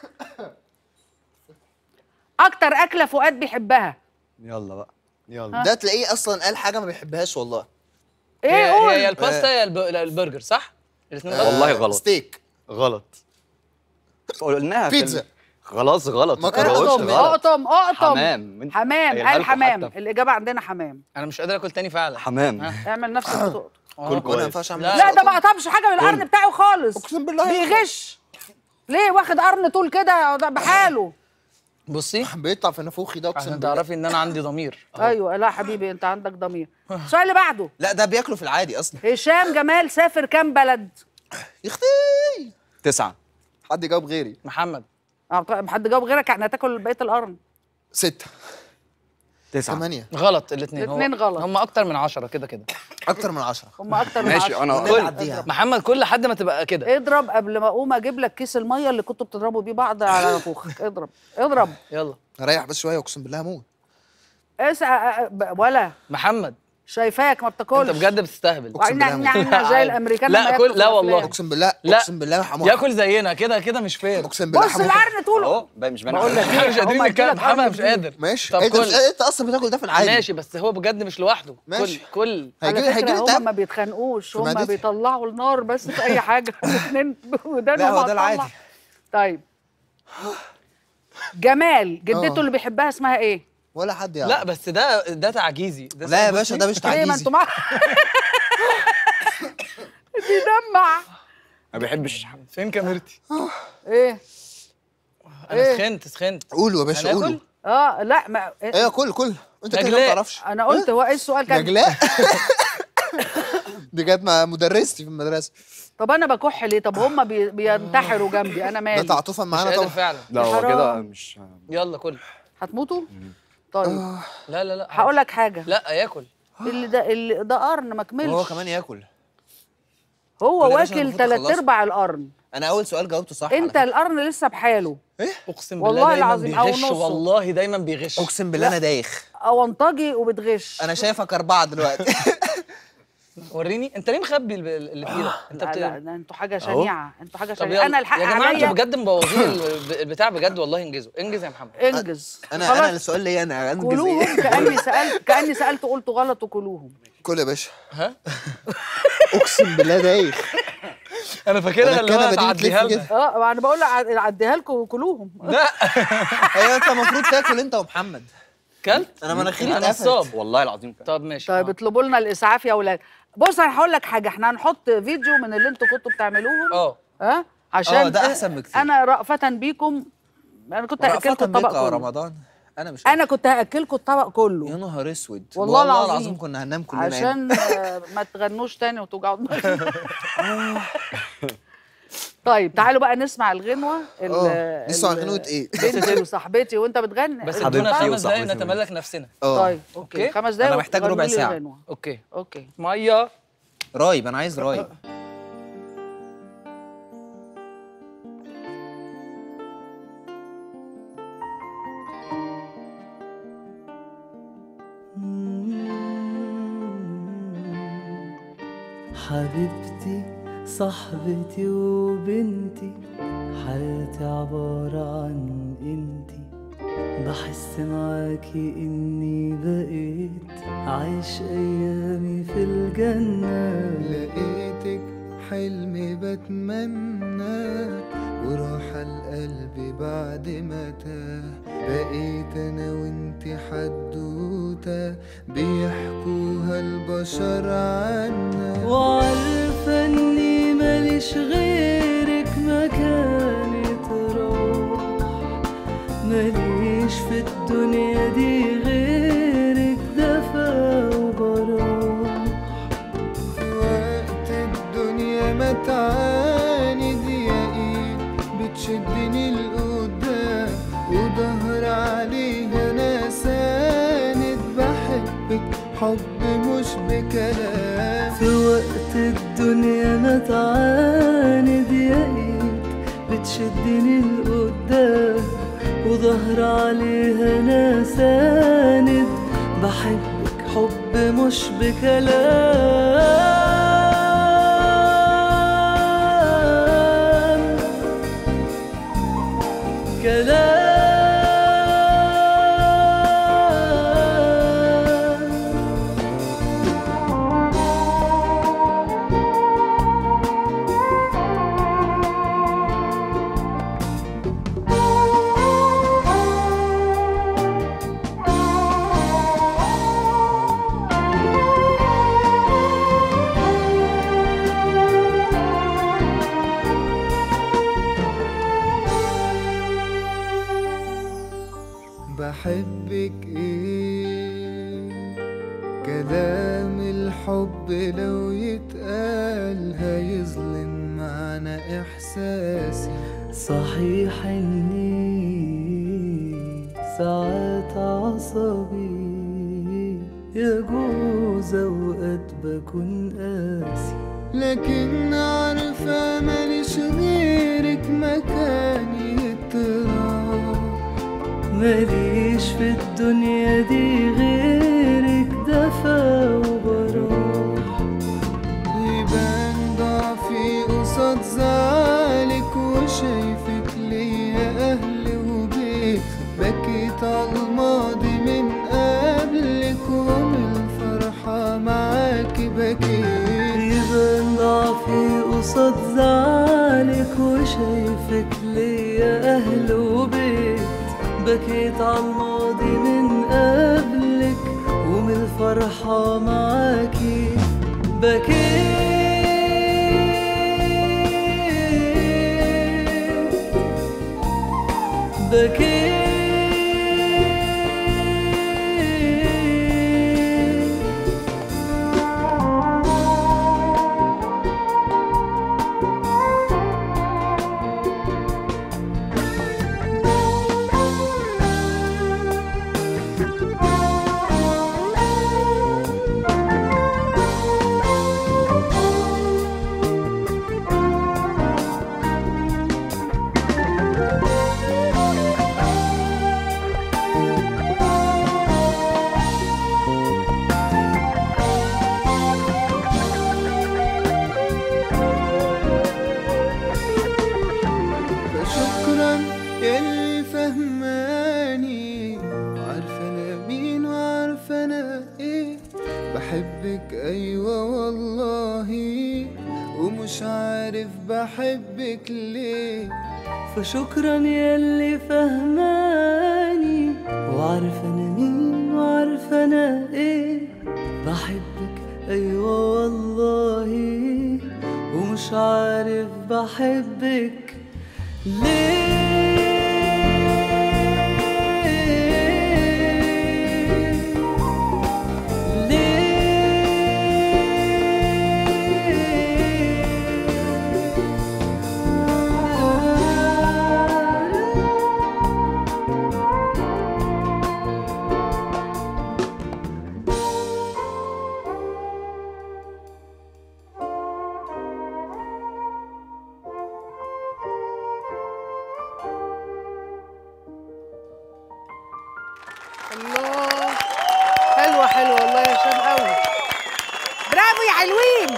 اكتر اكله فؤاد بيحبها يلا بقى يلا ده تلاقيه اصلا قال حاجه ما بيحبهاش والله ايه هي هي يا قول الباستا يا الب- لا، البرجر صح؟ الاثنين غلط والله غلط. ستيك غلط قلناها في ال- بيتزا. خلاص غلط ما مكرونة. تقولش اقطم غلط اقطم اقطم حمام انت حمام قايلها قال لكم حمام حتى. الاجابه عندنا حمام انا مش قادر اكل تاني فعلا حمام اعمل نفسك بتقطم آه. كل وانا ما كويس ينفعش اعمل لا، لا ده ما قطمش حاجه من القرن كل. بتاعه خالص اقسم بالله بيغش ليه واخد قرن طول كده ده بحاله بصي بيطلع في نافوخي ده اقسم عشان بالله تعرفي ان انا عندي ضمير أهو. ايوه لا حبيبي انت عندك ضمير السؤال اللي بعده لا ده بياكله في العادي اصلا هشام جمال سافر كام بلد يا اختي تسعة حد يجاوب غيري محمد آه، حد جاوب غيرك يعني هتاكل بقيه القرن ستة تسعة ثمانية غلط الاثنين الاتنين غلط. هم اكتر من عشرة كده كده أكتر من عشرة هم اكتر من ماشي عشرة. انا والنبي قلت عديها محمد كل حد ما تبقى كده اضرب قبل ما اقوم اجيب لك كيس الميه اللي كنتوا بتضربوا بيه بعض على نافوخك اضرب اضرب يلا ريح بس شوية أقسم بالله هموت اسع ب- ولا محمد شايفاك ما بتاكلش انت بجد بتستهبل أقسم بالله وعنا- عنا- زي الامريكان لما لا ياكلوا كل في لا الأفلام. والله اقسم بالله لا. اقسم بالله حمار ياكل زينا كده كده مش فير اقسم بالله بص حمار العرن طوله اهو باين مش باين بقول عليه. لك احنا مش قادرين هما نتكلم يديلك محمد عرن مش كبير. قادر ماشي طب انت كل. مش انت اصلا بتاكل ده في العادي ماشي بس هو بجد مش لوحده ماشي. كل كل هيجي على هيجي فكره لي هم تعب ما بيتخانقوش في هم معدتي. بيطلعوا النار بس في اي حاجه الاثنين ودانهم لا، هو ده هتطلع. العادي. طيب جمال جدته آه. اللي بيحبها اسمها ايه؟ ولا حد يعرف لا بس ده ده تعجيزي ده لا يا اسمه باشا بصي. ده مش ليه ما تعجيزي انتوا مع بيدمع ما بيحبش فين كاميرتي ايه؟ انا إيه؟ سخنت سخنت قولوا يا باشا هناكل؟ قولوا اه لا ما ايوه كل كل انت كده ما نجلاء. بتعرفش انا قلت هو ايه السؤال كان نجلاء دي كانت مع مدرستي في المدرسه طب انا بكح ليه طب هم بي... بينتحروا جنبي انا ده مالي تعاطفا مش معانا قادر طبعا فعلا لا هو حرام. كده مش يلا كل هتموتوا طيب لا لا لا هقول لك حاجه لا ياكل اللي ده اللي ده قرن ما كملش وهو كمان ياكل هو كل يا باشا أنا واكل المفروض ثلاث أخلصه. ارباع القرن انا اول سؤال جاوبته صح على انت فكرة. القرن لسه بحاله اقسم والله بالله دايما العظيم، أو بيغش نصه. والله دايما بيغش اقسم بالله انا دايخ اونطجي وبتغش انا شايفك اربعه دلوقتي وريني انت ليه مخبي الب- اللي في ايدك انت لا بت... لا ده انتوا حاجه شنيعه انتوا حاجه طب شنيعه يلا انا الحق يا جماعه عليا انتوا بجد مبوظين ال- البتاع بجد والله انجزوا انجز يا محمد انجز انا خلاص، انا السؤال ليا انا انجز كلوهم ايه كاني سالت كاني سالت قلت غلط وكلوهم كل يا باشا ها اقسم بالله دايخ انا فاكرها اللي هو الكنبه دي هتعديها بتلف لنا كده اه انا بقول لك اعديها لكم وكلوهم لا ايوه انت المفروض تاكل انت ومحمد كلت انا مناخيري انا اتقفلت نصاب والله العظيم كده طب ماشي طيب آه. اطلبوا لنا الاسعاف يا اولاد بص انا هقول لك حاجه احنا هنحط فيديو من اللي انتوا كنتوا بتعملوهم اه ها عشان اه ده احسن بكتير انا رأفة بيكم انا كنت هاكلكم رأفة الطبق بك يا كله رمضان انا مش انا كنت هاكلكم الطبق يا كله نهار اسود والله العظيم. العظيم كنا هننام كلنا يعني. عشان آه، ما تغنوش تاني وتوجعوا دماغكم طيب تعالوا بقى نسمع الغنوه ال- اه نسمع ال- غنوة ايه بنتي وصاحبتي وانت بتغني بس انت ادونا حبيبتي خمس دقايق وصاحبتي نتملك نفسنا اه طيب اوكي أوكي. خمس دقايق أنا محتاج وغنوا ربع لي ساعة. الغنوة. اوكي اوكي ميه رايب انا عايز رايب حبيبتي صاحبتي وبنتي حياتي عبارة عن انتي بحس معاكي اني بقيت عايش ايامي في الجنة لقيتك حلمي بتمنى وراح القلب بعد ما تاه بقيت انا وانتي حدوتة بيحكوها البشر عنا وعارفة اني ماليش غيرك مكاني تروح ماليش في الدنيا دي غيرك دفا وبراح وقت الدنيا ما تعاند يا ايه بتشدني لقدام وظهر عليها انا ساند بحبك حب مش بكلام في وقت الدنيا ما تعاند يا ايد بتشدني لقدام وظهر عليها انا ساند بحبك حب مش بكلام كلام بحبك ايه كلام الحب لو يتقال هيظلم معنى احساسي صحيح اني ساعات عصبي يجوز اوقات بكون قاسي لكن عارفة ماليش غيرك مكاني يتراح ماليش في الدنيا دي غيرك دفا شايفك ليا أهل وبيت بكيت على الماضي من قبلك ومن الفرحة معاكي بكيت يبان ضعفي قصاد زعلك وشايفك ليا أهل وبيت بكيت على الماضي من قبلك ومن الفرحة معاكي بكيت بكيت فشكرا يلي فهماني وعارفة انا مين وعارفة انا ايه بحبك ايوه والله ومش عارف بحبك ليه فشكرا يلي فهماني وعارف انا مين وعارف انا ايه بحبك ايوه والله ومش عارف بحبك ليه ليه الله حلوة حلوة والله يا هشام قوي برافو يا حلوين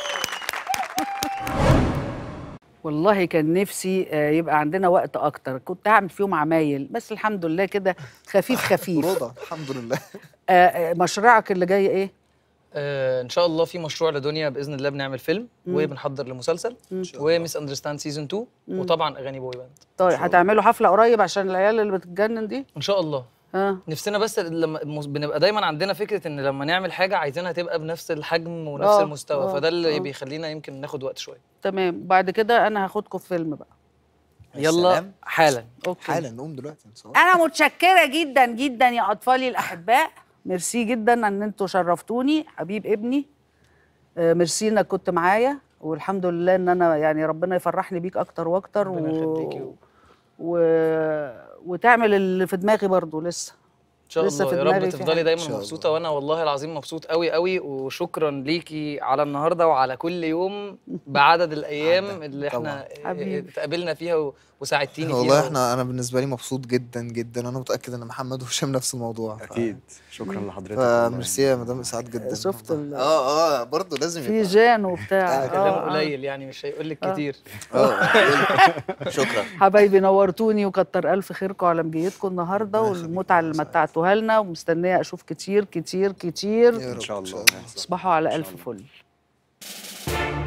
والله كان نفسي آه، يبقى عندنا وقت اكتر كنت هعمل فيهم عمايل بس الحمد لله كده خفيف خفيف رضا الحمد لله آه، آه، مشروعك اللي جاي ايه آه ان شاء الله في مشروع لدنيا باذن الله بنعمل فيلم وبنحضر لمسلسل وميس اندرستاند سيزون 2 وطبعا اغاني بوي باند طيب هتعملوا حفله قريب عشان العيال اللي بتتجنن دي ان شاء الله ها نفسنا بس لما مس- بنبقى دايما عندنا فكره ان لما نعمل حاجه عايزينها تبقى بنفس الحجم ونفس آه، المستوى آه، فده اللي آه. بيخلينا يمكن ناخد وقت شويه تمام بعد كده انا هاخدكم في فيلم بقى يلا سلام. حالا اوكي حالا نقوم دلوقتي نصور انا متشكره جدا جدا يا اطفالي الاحباء ميرسي جدا ان انتوا شرفتوني حبيب ابني آه، ميرسي انك كنت معايا والحمد لله ان انا يعني ربنا يفرحني بيك اكتر واكتر ربنا يخليكي و- و... وتعمل اللي في دماغي برضو لسه ان شاء لسه الله في يا دماغي رب في تفضلي حاجة. دايما إن شاء مبسوطه وانا والله العظيم مبسوط قوي قوي وشكرا ليكي على النهارده وعلى كل يوم بعدد الايام عدد، اللي احنا حبيبي. اتقابلنا فيها و- وساعدتيني فيها والله و- احنا انا بالنسبه لي مبسوط جدا جدا انا متاكد ان محمد وهشام نفس الموضوع ف- اكيد شكرا لحضرتك والله. فميرسي يا مدام اسعاد جدا شفت ال- اه اه برضه لازم في يبقى جان وبتاع كلام آه، آه. قليل يعني مش هيقول لك آه. كتير اه شكرا حبايبي نورتوني وكتر الف خيركم على مجيتكم النهارده ربنا يخليك، والمتعه اللي ربنا متعتوها لنا ومستنيه اشوف كتير كتير كتير يا رب ان شاء الله تصبحوا على إن شاء الف الله. فل